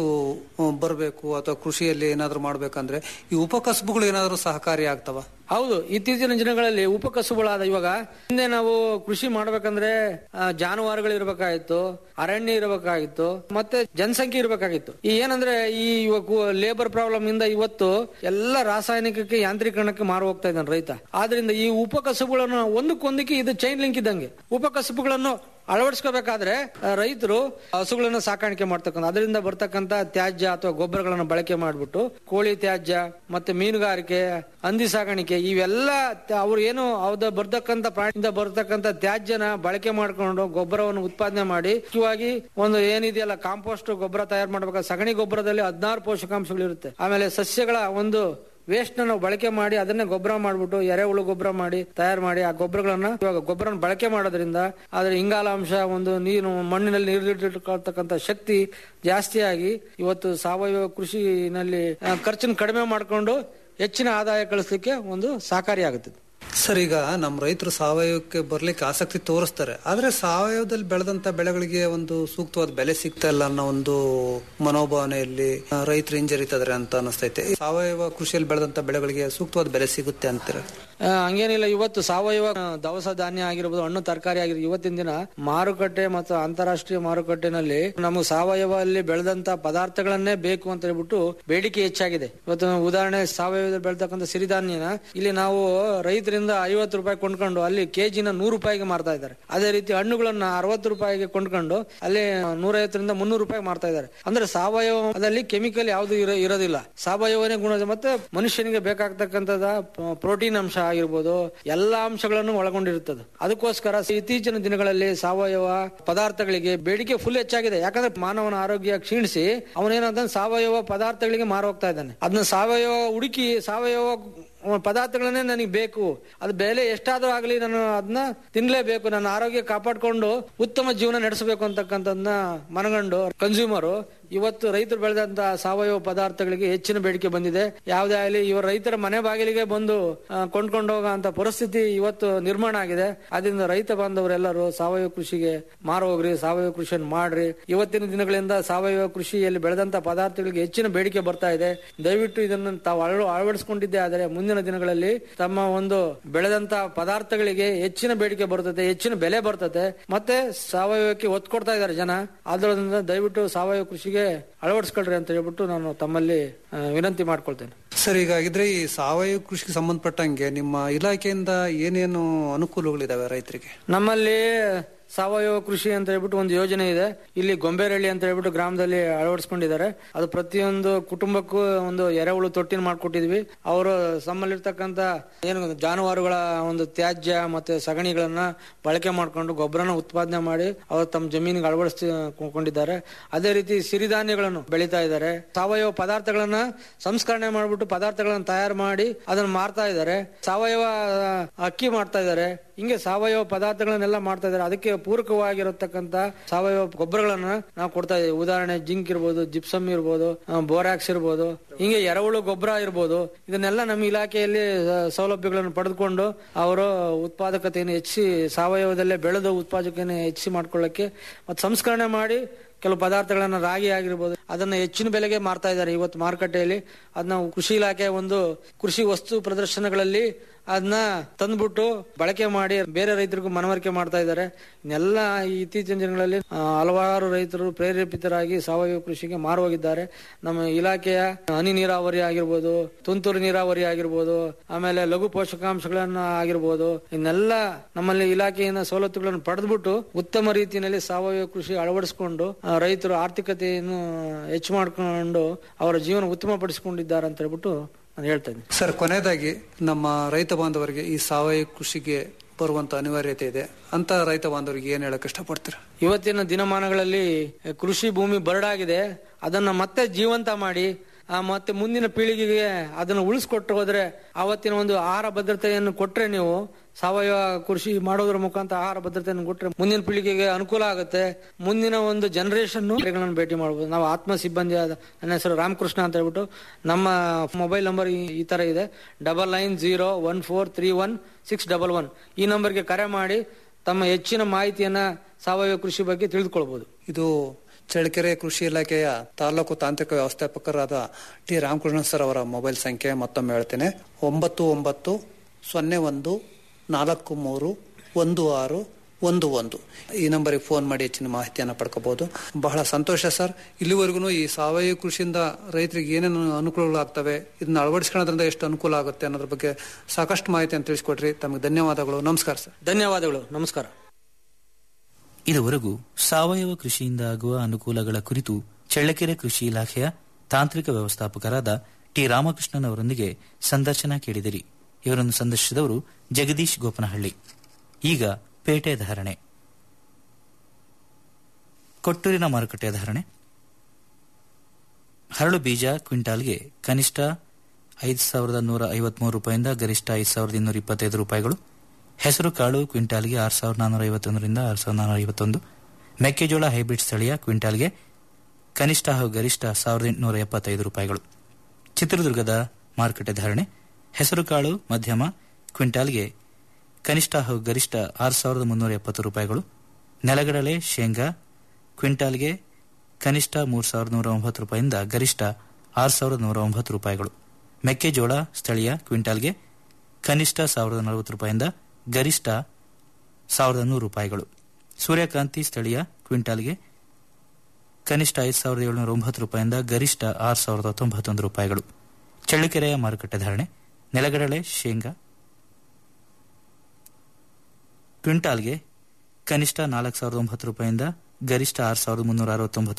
ಬರಬೇಕು ಅಥವಾ ಕೃಷಿಯಲ್ಲಿ ಏನಾದ್ರು ಮಾಡ್ಬೇಕಂದ್ರೆ ಈ ಉಪಕಸಬುಗಳು ಏನಾದ್ರು ಸಹಕಾರಿ ಆಗ್ತವ ಹೌದು ಇತ್ತೀಚಿನ ದಿನಗಳಲ್ಲಿ ಉಪಕಸುಗಳಾದ ಇವಾಗ ಹಿಂದೆ ನಾವು ಕೃಷಿ ಮಾಡ್ಬೇಕಂದ್ರೆ ಆ, ಜಾನುವಾರುಗಳು ಇರಬೇಕಾಗಿತ್ತು ಅರಣ್ಯ ಇರಬೇಕಾಗಿತ್ತು ಮತ್ತೆ ಜನಸಂಖ್ಯೆ ಇರಬೇಕಾಗಿತ್ತು ಈ ಏನಂದ್ರೆ ಈ ಲೇಬರ್ ಪ್ರಾಬ್ಲಮ್ ಇಂದ ಇವತ್ತು ಎಲ್ಲ ರಾಸಾಯನಿಕಕ್ಕೆ ಯಾಂತ್ರೀಕರಣಕ್ಕೆ ಮಾರು ಹೋಗ್ತಾ ಇದ್ದಾನೆ ರೈತ ಆದ್ರಿಂದ ಈ ಉಪಕಸುಗಳನ್ನು ಒಂದಕ್ಕೊಂದಕ್ಕೆ ಇದು ಚೈನ್ ಲಿಂಕ್ ಇದ್ದಂಗೆ ಉಪಕಸುಬುಗಳನ್ನು ಅಳವಡಿಸ್ಕೋಬೇಕಾದ್ರೆ ಆ, ರೈತರು ಹಸುಗಳನ್ನ ಸಾಕಾಣಿಕೆ ಮಾಡ್ತಕ್ಕಂಥ ಅದರಿಂದ ಬರ್ತಕ್ಕಂತ ತ್ಯಾಜ್ಯ ಅಥವಾ ಗೊಬ್ಬರಗಳನ್ನ ಬಳಕೆ ಮಾಡ್ಬಿಟ್ಟು ಕೋಳಿ ತ್ಯಾಜ್ಯ ಮತ್ತೆ ಮೀನುಗಾರಿಕೆ ಹಂದಿ ಸಾಕಾಣಿಕೆ ಇವೆಲ್ಲ ತ- ಅವ್ರು ಏನು ಅವ್ದ ಬರ್ತಕ್ಕಂತ ಪ್ರಾಣಿಯಿಂದ ಬರ್ತಕ್ಕಂತ ತ್ಯಾಜ್ಯನ ಬಳಕೆ ಮಾಡ್ಕೊಂಡು ಗೊಬ್ಬರವನ್ನು ಉತ್ಪಾದನೆ ಮಾಡಿ ಮುಖ್ಯವಾಗಿ ಒಂದು ಏನಿದೆಯಲ್ಲ ಕಾಂಪೋಸ್ಟ್ ಗೊಬ್ಬರ ತಯಾರು ಮಾಡ್ಬೇಕಾದ್ರೆ ಸಗಣಿ ಗೊಬ್ಬರದಲ್ಲಿ ಹದಿನಾರು ಪೋಷಕಾಂಶಗಳು ಇರುತ್ತೆ ಆಮೇಲೆ ಸಸ್ಯಗಳ ಒಂದು ವೇಸ್ಟ್ ನಾವು ಬಳಕೆ ಮಾಡಿ ಅದನ್ನೇ ಗೊಬ್ಬರ ಮಾಡ್ಬಿಟ್ಟು ಎರೆಹುಳು ಗೊಬ್ಬರ ಮಾಡಿ ತಯಾರು ಮಾಡಿ ಆ ಗೊಬ್ಬರಗಳನ್ನ ಇವಾಗ ಗೊಬ್ಬರ ಬಳಕೆ ಮಾಡೋದ್ರಿಂದ ಅದ್ರ ಇಂಗಾಲಾಂಶ ಒಂದು ನೀರು ಮಣ್ಣಿನಲ್ಲಿ ನೀರಿಟ್ಟುಕೊಳ್ತಕ್ಕಂಥ ಶಕ್ತಿ ಜಾಸ್ತಿಯಾಗಿ ಇವತ್ತು ಸಾವಯವ ಕೃಷಿನಲ್ಲಿ ಆ, ಖರ್ಚನ್ನು ಕಡಿಮೆ ಮಾಡಿಕೊಂಡು ಹೆಚ್ಚಿನ ಆದಾಯ ಗಳಿಸಲಿಕ್ಕೆ ಒಂದು ಸಹಕಾರಿಯಾಗುತ್ತದೆ ಸರ್ ಈಗ ನಮ್ಮ ರೈತರು ಸಾವಯವಕ್ಕೆ ಬರ್ಲಿಕ್ಕೆ ಆಸಕ್ತಿ ತೋರಿಸ್ತಾರೆ ಆದ್ರೆ ಸಾವಯವದಲ್ಲಿ ಬೆಳೆದಂತ ಬೆಳೆಗಳಿಗೆ ಒಂದು ಸೂಕ್ತವಾದ ಬೆಲೆ ಸಿಗ್ತಾ ಇಲ್ಲ ಅನ್ನೋ ಒಂದು ಮನೋಭಾವನೆಯಲ್ಲಿ ಆ, ರೈತರು ಹಿಂಜರಿತಿದಾರೆ ಅಂತ ಅನಿಸ್ತೈತೆ ಸಾವಯವ ಕೃಷಿಯಲ್ಲಿ ಬೆಳೆದಂತ ಬೆಳೆಗಳಿಗೆ ಸೂಕ್ತವಾದ ಬೆಲೆ ಸಿಗುತ್ತೆ ಅಂತೀರ ಆ, ಹಂಗೇನಿಲ್ಲ ಇವತ್ತು ಸಾವಯವ ಆ, ದವಸ ಧಾನ್ಯ ಆಗಿರ್ಬೋದು ಹಣ್ಣು ತರಕಾರಿ ಆಗಿರ್ಬೋದು ಇವತ್ತಿನ ದಿನ ಮಾರುಕಟ್ಟೆ ಮತ್ತು ಅಂತಾರಾಷ್ಟ್ರೀಯ ಮಾರುಕಟ್ಟೆನಲ್ಲಿ ನಮಗೆ ಸಾವಯವಲ್ಲಿ ಬೆಳೆದಂತ ಪದಾರ್ಥಗಳನ್ನೇ ಬೇಕು ಅಂತ ಹೇಳ್ಬಿಟ್ಟು ಬೇಡಿಕೆ ಹೆಚ್ಚಾಗಿದೆ ಇವತ್ತು ನಾವು ಉದಾಹರಣೆ ಸಾವಯವದಲ್ಲಿ ಬೆಳೆತಕ್ಕಂಥ ಸಿರಿಧಾನ್ಯನ ಇಲ್ಲಿ ನಾವು ರೈತರಿಂದ ಐವತ್ತು ರೂಪಾಯಿ ಕೊಂಡ್ಕೊಂಡು ಅಲ್ಲಿ ಕೆಜಿನ ನೂರು ರೂಪಾಯಿಗೆ ಮಾರ್ತಾ ಇದ್ದಾರೆ ಅದೇ ರೀತಿ ಹಣ್ಣುಗಳನ್ನ ಅರವತ್ತು ರೂಪಾಯಿಗೆ ಕೊಂಡ್ಕೊಂಡು ಅಲ್ಲಿ ನೂರೈವತ್ತರಿಂದ ಮುನ್ನೂರು ರೂಪಾಯಿ ಮಾರ್ತಾ ಇದ್ದಾರೆ ಅಂದ್ರೆ ಸಾವಯವದಲ್ಲಿ ಕೆಮಿಕಲ್ ಯಾವುದು ಇರೋ ಇರೋದಿಲ್ಲ ಸಾವಯವನೇ ಗುಣ ಮತ್ತೆ ಮನುಷ್ಯನಿಗೆ ಬೇಕಾಗ್ತಕ್ಕಂಥದ ಪ್ರೋಟೀನ್ ಅಂಶ ಆಗಿರ್ಬೋದು ಎಲ್ಲಾ ಅಂಶಗಳನ್ನು ಒಳಗೊಂಡಿರುತ್ತದೆ ಅದಕ್ಕೋಸ್ಕರ ಇತ್ತೀಚಿನ ದಿನಗಳಲ್ಲಿ ಸಾವಯವ ಪದಾರ್ಥಗಳಿಗೆ ಬೇಡಿಕೆ ಫುಲ್ ಹೆಚ್ಚಾಗಿದೆ ಯಾಕಂದ್ರೆ ಮಾನವನ ಆರೋಗ್ಯ ಕ್ಷೀಣಿಸಿ ಅವನೇನಂತ ಸಾವಯವ ಪದಾರ್ಥಗಳಿಗೆ ಮಾರು ಹೋಗ್ತಾ ಇದ್ದಾನೆ ಅದನ್ನ ಸಾವಯವ ಹುಡುಕಿ ಸಾವಯವ ಪದಾರ್ಥಗಳನ್ನೇ ನನಗೆ ಬೇಕು ಅದು ಬೆಲೆ ಎಷ್ಟಾದ್ರೂ ಆಗಲಿ ನಾನು ಅದನ್ನ ತಿನ್ಲೇಬೇಕು ನನ್ನ ಆರೋಗ್ಯ ಕಾಪಾಡ್ಕೊಂಡು ಉತ್ತಮ ಜೀವನ ನಡೆಸಬೇಕು ಅಂತಕ್ಕಂಥದ್ದನ್ನ ಮನಗಂಡು ಕನ್ಸ್ಯೂಮರ್ ಇವತ್ತು ರೈತರು ಬೆಳೆದಂತ ಸಾವಯವ ಪದಾರ್ಥಗಳಿಗೆ ಹೆಚ್ಚಿನ ಬೇಡಿಕೆ ಬಂದಿದೆ ಯಾವುದೇ ಆಗಲಿ ಇವರ ರೈತರ ಮನೆ ಬಾಗಿಲಿಗೆ ಬಂದು ಆ, ಕೊಂಡ್ಕೊಂಡು ಹೋಗುವಂತ ಪರಿಸ್ಥಿತಿ ಇವತ್ತು ನಿರ್ಮಾಣ ಆಗಿದೆ ಅದರಿಂದ ರೈತ ಬಾಂಧವರೆಲ್ಲರೂ ಸಾವಯವ ಕೃಷಿಗೆ ಮಾರು ಹೋಗ್ರಿ ಸಾವಯವ ಕೃಷಿಯನ್ನು ಮಾಡ್ರಿ ಇವತ್ತಿನ ದಿನಗಳಿಂದ ಸಾವಯವ ಕೃಷಿಯಲ್ಲಿ ಬೆಳೆದಂತ ಪದಾರ್ಥಗಳಿಗೆ ಹೆಚ್ಚಿನ ಬೇಡಿಕೆ ಬರ್ತಾ ಇದೆ ದಯವಿಟ್ಟು ಇದನ್ನು ತಾವು ಅಳವ ಅಳವಡಿಸಿಕೊಂಡಿದ್ದೆ ಆದರೆ ಮುಂದಿನ ದಿನಗಳಲ್ಲಿ ತಮ್ಮ ಒಂದು ಬೆಳೆದಂತ ಪದಾರ್ಥಗಳಿಗೆ ಹೆಚ್ಚಿನ ಬೇಡಿಕೆ ಬರ್ತದೆ ಹೆಚ್ಚಿನ ಬೆಲೆ ಬರ್ತದೆ ಮತ್ತೆ ಸಾವಯವಕ್ಕೆ ಒತ್ತು ಕೊಡ್ತಾ ಇದ್ದಾರೆ ಜನ ಆದ್ರಿಂದ ದಯವಿಟ್ಟು ಸಾವಯವ ಕೃಷಿಗೆ ಅಳವಡಿಸ್ಕೊಳ್ರಿ ಅಂತ ಹೇಳ್ಬಿಟ್ಟು ನಾನು ತಮ್ಮಲ್ಲಿ ಆ, ವಿನಂತಿ ಮಾಡ್ಕೊಳ್ತೇನೆ ಸರ್ ಹೀಗಾಗಿದ್ರೆ ಈ ಸಾವಯವ ಕೃಷಿಗೆ ಸಂಬಂಧಪಟ್ಟಂಗೆ ನಿಮ್ಮ ಇಲಾಖೆಯಿಂದ ಏನೇನು ಅನುಕೂಲಗಳಿದಾವೆ ರೈತರಿಗೆ ನಮ್ಮಲ್ಲಿ ಸಾವಯವ ಕೃಷಿ ಅಂತ ಹೇಳ್ಬಿಟ್ಟು ಒಂದು ಯೋಜನೆ ಇದೆ ಇಲ್ಲಿ ಗೊಂಬೇರಳ್ಳಿ ಅಂತ ಹೇಳ್ಬಿಟ್ಟು ಗ್ರಾಮದಲ್ಲಿ ಅಳವಡಿಸ್ಕೊಂಡಿದ್ದಾರೆ ಅದು ಪ್ರತಿಯೊಂದು ಕುಟುಂಬಕ್ಕೂ ಒಂದು ಎರೆಹುಳು ತೊಟ್ಟಿನ ಮಾಡ್ಕೊಟ್ಟಿದ್ವಿ ಅವರು ನಮ್ಮಲ್ಲಿರ್ತಕ್ಕಂಥ ಏನು ಜಾನುವಾರುಗಳ ಒಂದು ತ್ಯಾಜ್ಯ ಮತ್ತೆ ಸಗಣಿಗಳನ್ನ ಬಳಕೆ ಮಾಡ್ಕೊಂಡು ಗೊಬ್ಬರನ ಉತ್ಪಾದನೆ ಮಾಡಿ ಅವರು ತಮ್ಮ ಜಮೀನಿಗೆ ಅಳವಡಿಸಿಕೊಂಡಿದ್ದಾರೆ ಅದೇ ರೀತಿ ಸಿರಿಧಾನ್ಯಗಳನ್ನು ಬೆಳೀತಾ ಇದ್ದಾರೆ ಸಾವಯವ ಪದಾರ್ಥಗಳನ್ನ ಸಂಸ್ಕರಣೆ ಮಾಡ್ಬಿಟ್ಟು ಪದಾರ್ಥಗಳನ್ನ ತಯಾರು ಮಾಡಿ ಅದನ್ನ ಮಾರ್ತಾ ಇದ್ದಾರೆ ಸಾವಯವ ಆ, ಅಕ್ಕಿ ಮಾಡ್ತಾ ಇದ್ದಾರೆ ಹಿಂಗೆ ಸಾವಯವ ಪದಾರ್ಥಗಳನ್ನೆಲ್ಲ ಮಾಡ್ತಾ ಇದ್ದಾರೆ ಅದಕ್ಕೆ ಪೂರಕವಾಗಿರತಕ್ಕಂತ ಸಾವಯವ ಗೊಬ್ಬರಗಳನ್ನ ನಾವು ಕೊಡ್ತಾ ಇದ್ದೀವಿ ಉದಾಹರಣೆ ಜಿಂಕ್ ಇರ್ಬೋದು ಜಿಪ್ಸಮ್ ಇರ್ಬೋದು ಆ, ಬೋರಾಕ್ಸ್ ಇರ್ಬೋದು ಹಿಂಗೆ ಎರೆಹುಳು ಗೊಬ್ಬರ ಇರ್ಬೋದು ಇದನ್ನೆಲ್ಲ ನಮ್ಮ ಇಲಾಖೆಯಲ್ಲಿ ಆ, ಸೌಲಭ್ಯಗಳನ್ನು ಪಡೆದುಕೊಂಡು ಅವರು ಉತ್ಪಾದಕತೆಯನ್ನು ಹೆಚ್ಚಿ ಸಾವಯವದಲ್ಲೇ ಬೆಳೆದ ಉತ್ಪಾದಕತೆಯನ್ನು ಹೆಚ್ಚಿ ಮಾಡ್ಕೊಳ್ಳಕ್ಕೆ ಮತ್ತು ಸಂಸ್ಕರಣೆ ಮಾಡಿ ಕೆಲವು ಪದಾರ್ಥಗಳನ್ನ ರಾಗಿ ಆಗಿರ್ಬೋದು ಅದನ್ನ ಹೆಚ್ಚಿನ ಬೆಲೆಗೆ ಮಾರ್ತಾ ಇದ್ದಾರೆ ಇವತ್ತು ಮಾರುಕಟ್ಟೆಯಲ್ಲಿ ಅದನ್ನ ಕೃಷಿ ಇಲಾಖೆ ಒಂದು ಕೃಷಿ ವಸ್ತು ಪ್ರದರ್ಶನಗಳಲ್ಲಿ ಅದನ್ನ ತಂದ್ಬಿಟ್ಟು ಬಳಕೆ ಮಾಡಿ ಬೇರೆ ರೈತರಿಗೂ ಮನವರಿಕೆ ಮಾಡ್ತಾ ಇದ್ದಾರೆ ಇನ್ನೆಲ್ಲ ಈ ಇತ್ತೀಚಿನ ದಿನಗಳಲ್ಲಿ ಆ, ಹಲವಾರು ರೈತರು ಪ್ರೇರೇಪಿತರಾಗಿ ಸಾವಯವ ಕೃಷಿಗೆ ಮಾರು ಹೋಗಿದ್ದಾರೆ ನಮ್ಮ ಇಲಾಖೆಯ ಹನಿ ನೀರಾವರಿ ಆಗಿರ್ಬೋದು ತುಂತುರು ನೀರಾವರಿ ಆಗಿರ್ಬೋದು ಆಮೇಲೆ ಲಘು ಪೋಷಕಾಂಶಗಳನ್ನ ಆಗಿರ್ಬೋದು ಇನ್ನೆಲ್ಲ ನಮ್ಮಲ್ಲಿ ಇಲಾಖೆಯಿಂದ ಸವಲತ್ತುಗಳನ್ನು ಪಡೆದ್ಬಿಟ್ಟು ಉತ್ತಮ ರೀತಿಯಲ್ಲಿ ಸಾವಯವ ಕೃಷಿ ಅಳವಡಿಸಿಕೊಂಡು ಆ, ರೈತರು ಆರ್ಥಿಕತೆಯನ್ನು ಹೆಚ್ಚು ಮಾಡಿಕೊಂಡು ಅವರ ಜೀವನ ಉತ್ತಮಪಡಿಸಿಕೊಂಡಿದ್ದಾರೆ ಅಂತ ಹೇಳ್ಬಿಟ್ಟು ನಾನು ಹೇಳ್ತಾ ಇದ್ದೀನಿ ಸರ್ ಕೊನೆಯದಾಗಿ ನಮ್ಮ ರೈತ ಬಾಂಧವರಿಗೆ ಈ ಸಾವಯವ ಕೃಷಿಗೆ ಬರುವಂತ ಅನಿವಾರ್ಯತೆ ಇದೆ ಅಂತ ರೈತ ಬಾಂಧವರಿಗೆ ಏನ್ ಹೇಳಕ್ ಇಷ್ಟಪಡ್ತೀರಾ ಇವತ್ತಿನ ದಿನಮಾನಗಳಲ್ಲಿ ಕೃಷಿ ಭೂಮಿ ಬರಡಾಗಿದೆ ಅದನ್ನ ಮತ್ತೆ ಜೀವಂತ ಮಾಡಿ ಆ, ಮತ್ತೆ ಮುಂದಿನ ಪೀಳಿಗೆಗೆ ಅದನ್ನು ಉಳಿಸ್ಕೊಟ್ಟು ಹೋದ್ರೆ ಆವತ್ತಿನ ಒಂದು ಆಹಾರ ಭದ್ರತೆಯನ್ನು ಕೊಟ್ರೆ ನೀವು ಸಾವಯವ ಕೃಷಿ ಮಾಡೋದ್ರ ಮುಖಾಂತರ ಆಹಾರ ಭದ್ರತೆಯನ್ನು ಕೊಟ್ರೆ ಮುಂದಿನ ಪೀಳಿಗೆಗೆ ಅನುಕೂಲ ಆಗುತ್ತೆ ಮುಂದಿನ ಒಂದು ಜನರೇಷನ್ ಭೇಟಿ ಮಾಡಬಹುದು ನಾವು ಆತ್ಮ ಸಿಬ್ಬಂದಿ ಆದ ನನ್ನ ಹೆಸರು ರಾಮಕೃಷ್ಣ ಅಂತ ಹೇಳ್ಬಿಟ್ಟು ನಮ್ಮ ಮೊಬೈಲ್ ನಂಬರ್ ಈ ತರ ಇದೆ double nine zero one four three one six double one ಈ ನಂಬರ್ಗೆ ಕರೆ ಮಾಡಿ ತಮ್ಮ ಹೆಚ್ಚಿನ ಮಾಹಿತಿಯನ್ನ ಸಾವಯವ ಕೃಷಿ ಬಗ್ಗೆ ತಿಳಿದುಕೊಳ್ಬಹುದು ಇದು ಚಳ್ಳಕೆರೆ ಕೃಷಿ ಇಲಾಖೆಯ ತಾಲೂಕು ತಾಂತ್ರಿಕ ವ್ಯವಸ್ಥಾಪಕರಾದ ಟಿ ರಾಮಕೃಷ್ಣ ಸರ್ ಅವರ ಮೊಬೈಲ್ ಸಂಖ್ಯೆ ಮತ್ತೊಮ್ಮೆ ಹೇಳ್ತೇನೆ ಒಂಬತ್ತು ಒಂಬತ್ತು ಸೊನ್ನೆ ಒಂದು ನಾಲ್ಕು ಮೂರು ಒಂದು ಆರು ಒಂದು ಒಂದು ಈ ನಂಬರಿಗೆ ಫೋನ್ ಮಾಡಿ ಹೆಚ್ಚಿನ ಮಾಹಿತಿಯನ್ನು ಪಡ್ಕೋಬಹುದು ಬಹಳ ಸಂತೋಷ ಸರ್ ಇಲ್ಲಿವರೆಗೂ ಈ ಸಾವಯವ ಕೃಷಿಯಿಂದ ರೈತರಿಗೆ ಏನೇನು ಅನುಕೂಲಗಳಾಗ್ತವೆ ಇದನ್ನ ಅಳವಡಿಸ್ಕೊಳ್ಳೋದ್ರಿಂದ ಎಷ್ಟು ಅನುಕೂಲ ಆಗುತ್ತೆ ಅನ್ನೋದ್ರ ಬಗ್ಗೆ ಸಾಕಷ್ಟು ಮಾಹಿತಿಯನ್ನು ತಿಳಿಸ್ಕೊಟ್ರಿ ತಮಗೆ ಧನ್ಯವಾದಗಳು ನಮಸ್ಕಾರ ಸರ್ ಧನ್ಯವಾದಗಳು ನಮಸ್ಕಾರ ಇದುವರೆಗೂ ಸಾವಯವ ಕೃಷಿಯಿಂದ ಆಗುವ ಅನುಕೂಲಗಳ ಕುರಿತು ಚಳ್ಳಕೆರೆ ಕೃಷಿ ಇಲಾಖೆಯ ತಾಂತ್ರಿಕ ವ್ಯವಸ್ಥಾಪಕರಾದ ಟಿ ರಾಮಕೃಷ್ಣನ್ ಅವರೊಂದಿಗೆ ಸಂದರ್ಶನ ಕೇಳಿದಿರಿ ಇವರನ್ನು ಸಂದರ್ಶಿಸಿದವರು ಜಗದೀಶ್ ಗೋಪನಹಳ್ಳಿ ಈಗ ಪೇಟೆ ಧಾರಣೆ ಕೊಟ್ಟೂರಿನ ಮಾರುಕಟ್ಟೆ ಧಾರಣೆ ಹರಳು ಬೀಜ ಕ್ವಿಂಟಾಲ್ಗೆ ಕನಿಷ್ಠ ಐದು ಸಾವಿರದ ನೂರ ಐವತ್ಮೂರು ರೂಪಾಯಿಂದ ಗರಿಷ್ಠ ಐದು ಸಾವಿರದ ಇನ್ನೂರ ಇಪ್ಪತ್ತೈದು ರೂಪಾಯಿಗಳು ಹೆಸರು ಕಾಳು ಕ್ವಿಂಟಾಲ್ಗೆ ಆರು ಸಾವಿರದ ನಾನ್ನೂರ ಐವತ್ತೊಂದರಿಂದ ಆರು ಸಾವಿರದ ನಾನ್ನೂರ ಐವತ್ತೊಂದು ಮೆಕ್ಕೆಜೋಳ ಹೈಬ್ರಿಡ್ ಸ್ಥಳೀಯ ಕ್ವಿಂಟಾಲ್ಗೆ ಕನಿಷ್ಠ ಹಾಗೂ ಗರಿಷ್ಠ ಸಾವಿರದ ಎಂಟುನೂರ ಎಪ್ಪತ್ತೈದು ರೂಪಾಯಿಗಳು ಚಿತ್ರದುರ್ಗದ ಮಾರುಕಟ್ಟೆ ಧಾರಣೆ ಹೆಸರುಕಾಳು ಮಧ್ಯಮ ಕ್ವಿಂಟಾಲ್ಗೆ ಕನಿಷ್ಠ ಹಾಗೂ ಗರಿಷ್ಠ ಆರು ಸಾವಿರದ ಮುನ್ನೂರ ಎಪ್ಪತ್ತು ರೂಪಾಯಿಗಳು ನೆಲಗಡಲೆ ಶೇಂಗಾ ಕ್ವಿಂಟಾಲ್ಗೆ ಕನಿಷ್ಠ ಮೂರು ಸಾವಿರದ ನೂರ ಒಂಬತ್ತು ರೂಪಾಯಿಂದ ಗರಿಷ್ಠ ಆರು ಸಾವಿರದ ನೂರ ಒಂಬತ್ತು ರೂಪಾಯಿಗಳು ಮೆಕ್ಕೆಜೋಳ ಸ್ಥಳೀಯ ಕ್ವಿಂಟಾಲ್ಗೆ ಕನಿಷ್ಠ ಸಾವಿರದ ನಲವತ್ತು ರೂಪಾಯಿಂದ ಗರಿಷ್ಠ ಸಾವಿರದ ನೂರು ರೂಪಾಯಿಗಳು ಸೂರ್ಯಕಾಂತಿ ಸ್ಥಳೀಯ ಕ್ವಿಂಟಾಲ್ಗೆ ಕನಿಷ್ಠ ಐದು ಸಾವಿರದ ಏಳುನೂರ ಒಂಬತ್ತು ರೂಪಾಯಿಂದ ಗರಿಷ್ಠ ಆರು ಸಾವಿರದ ತೊಂಬತ್ತೊಂದು ರೂಪಾಯಿಗಳು ಚಳ್ಳಕೆರೆಯ ಮಾರುಕಟ್ಟೆ ಧಾರಣೆ ನೆಲಗಡಲೆ ಶೇಂಗಾ ಕ್ವಿಂಟಾಲ್ಗೆ ಕನಿಷ್ಠ ನಾಲ್ಕು ಸಾವಿರದ ಒಂಬತ್ತು ರೂಪಾಯಿಂದ ಗರಿಷ್ಠ ಆರು ಸಾವಿರದ ಮುನ್ನೂರ ಅರವತ್ತೊಂಬತ್ತು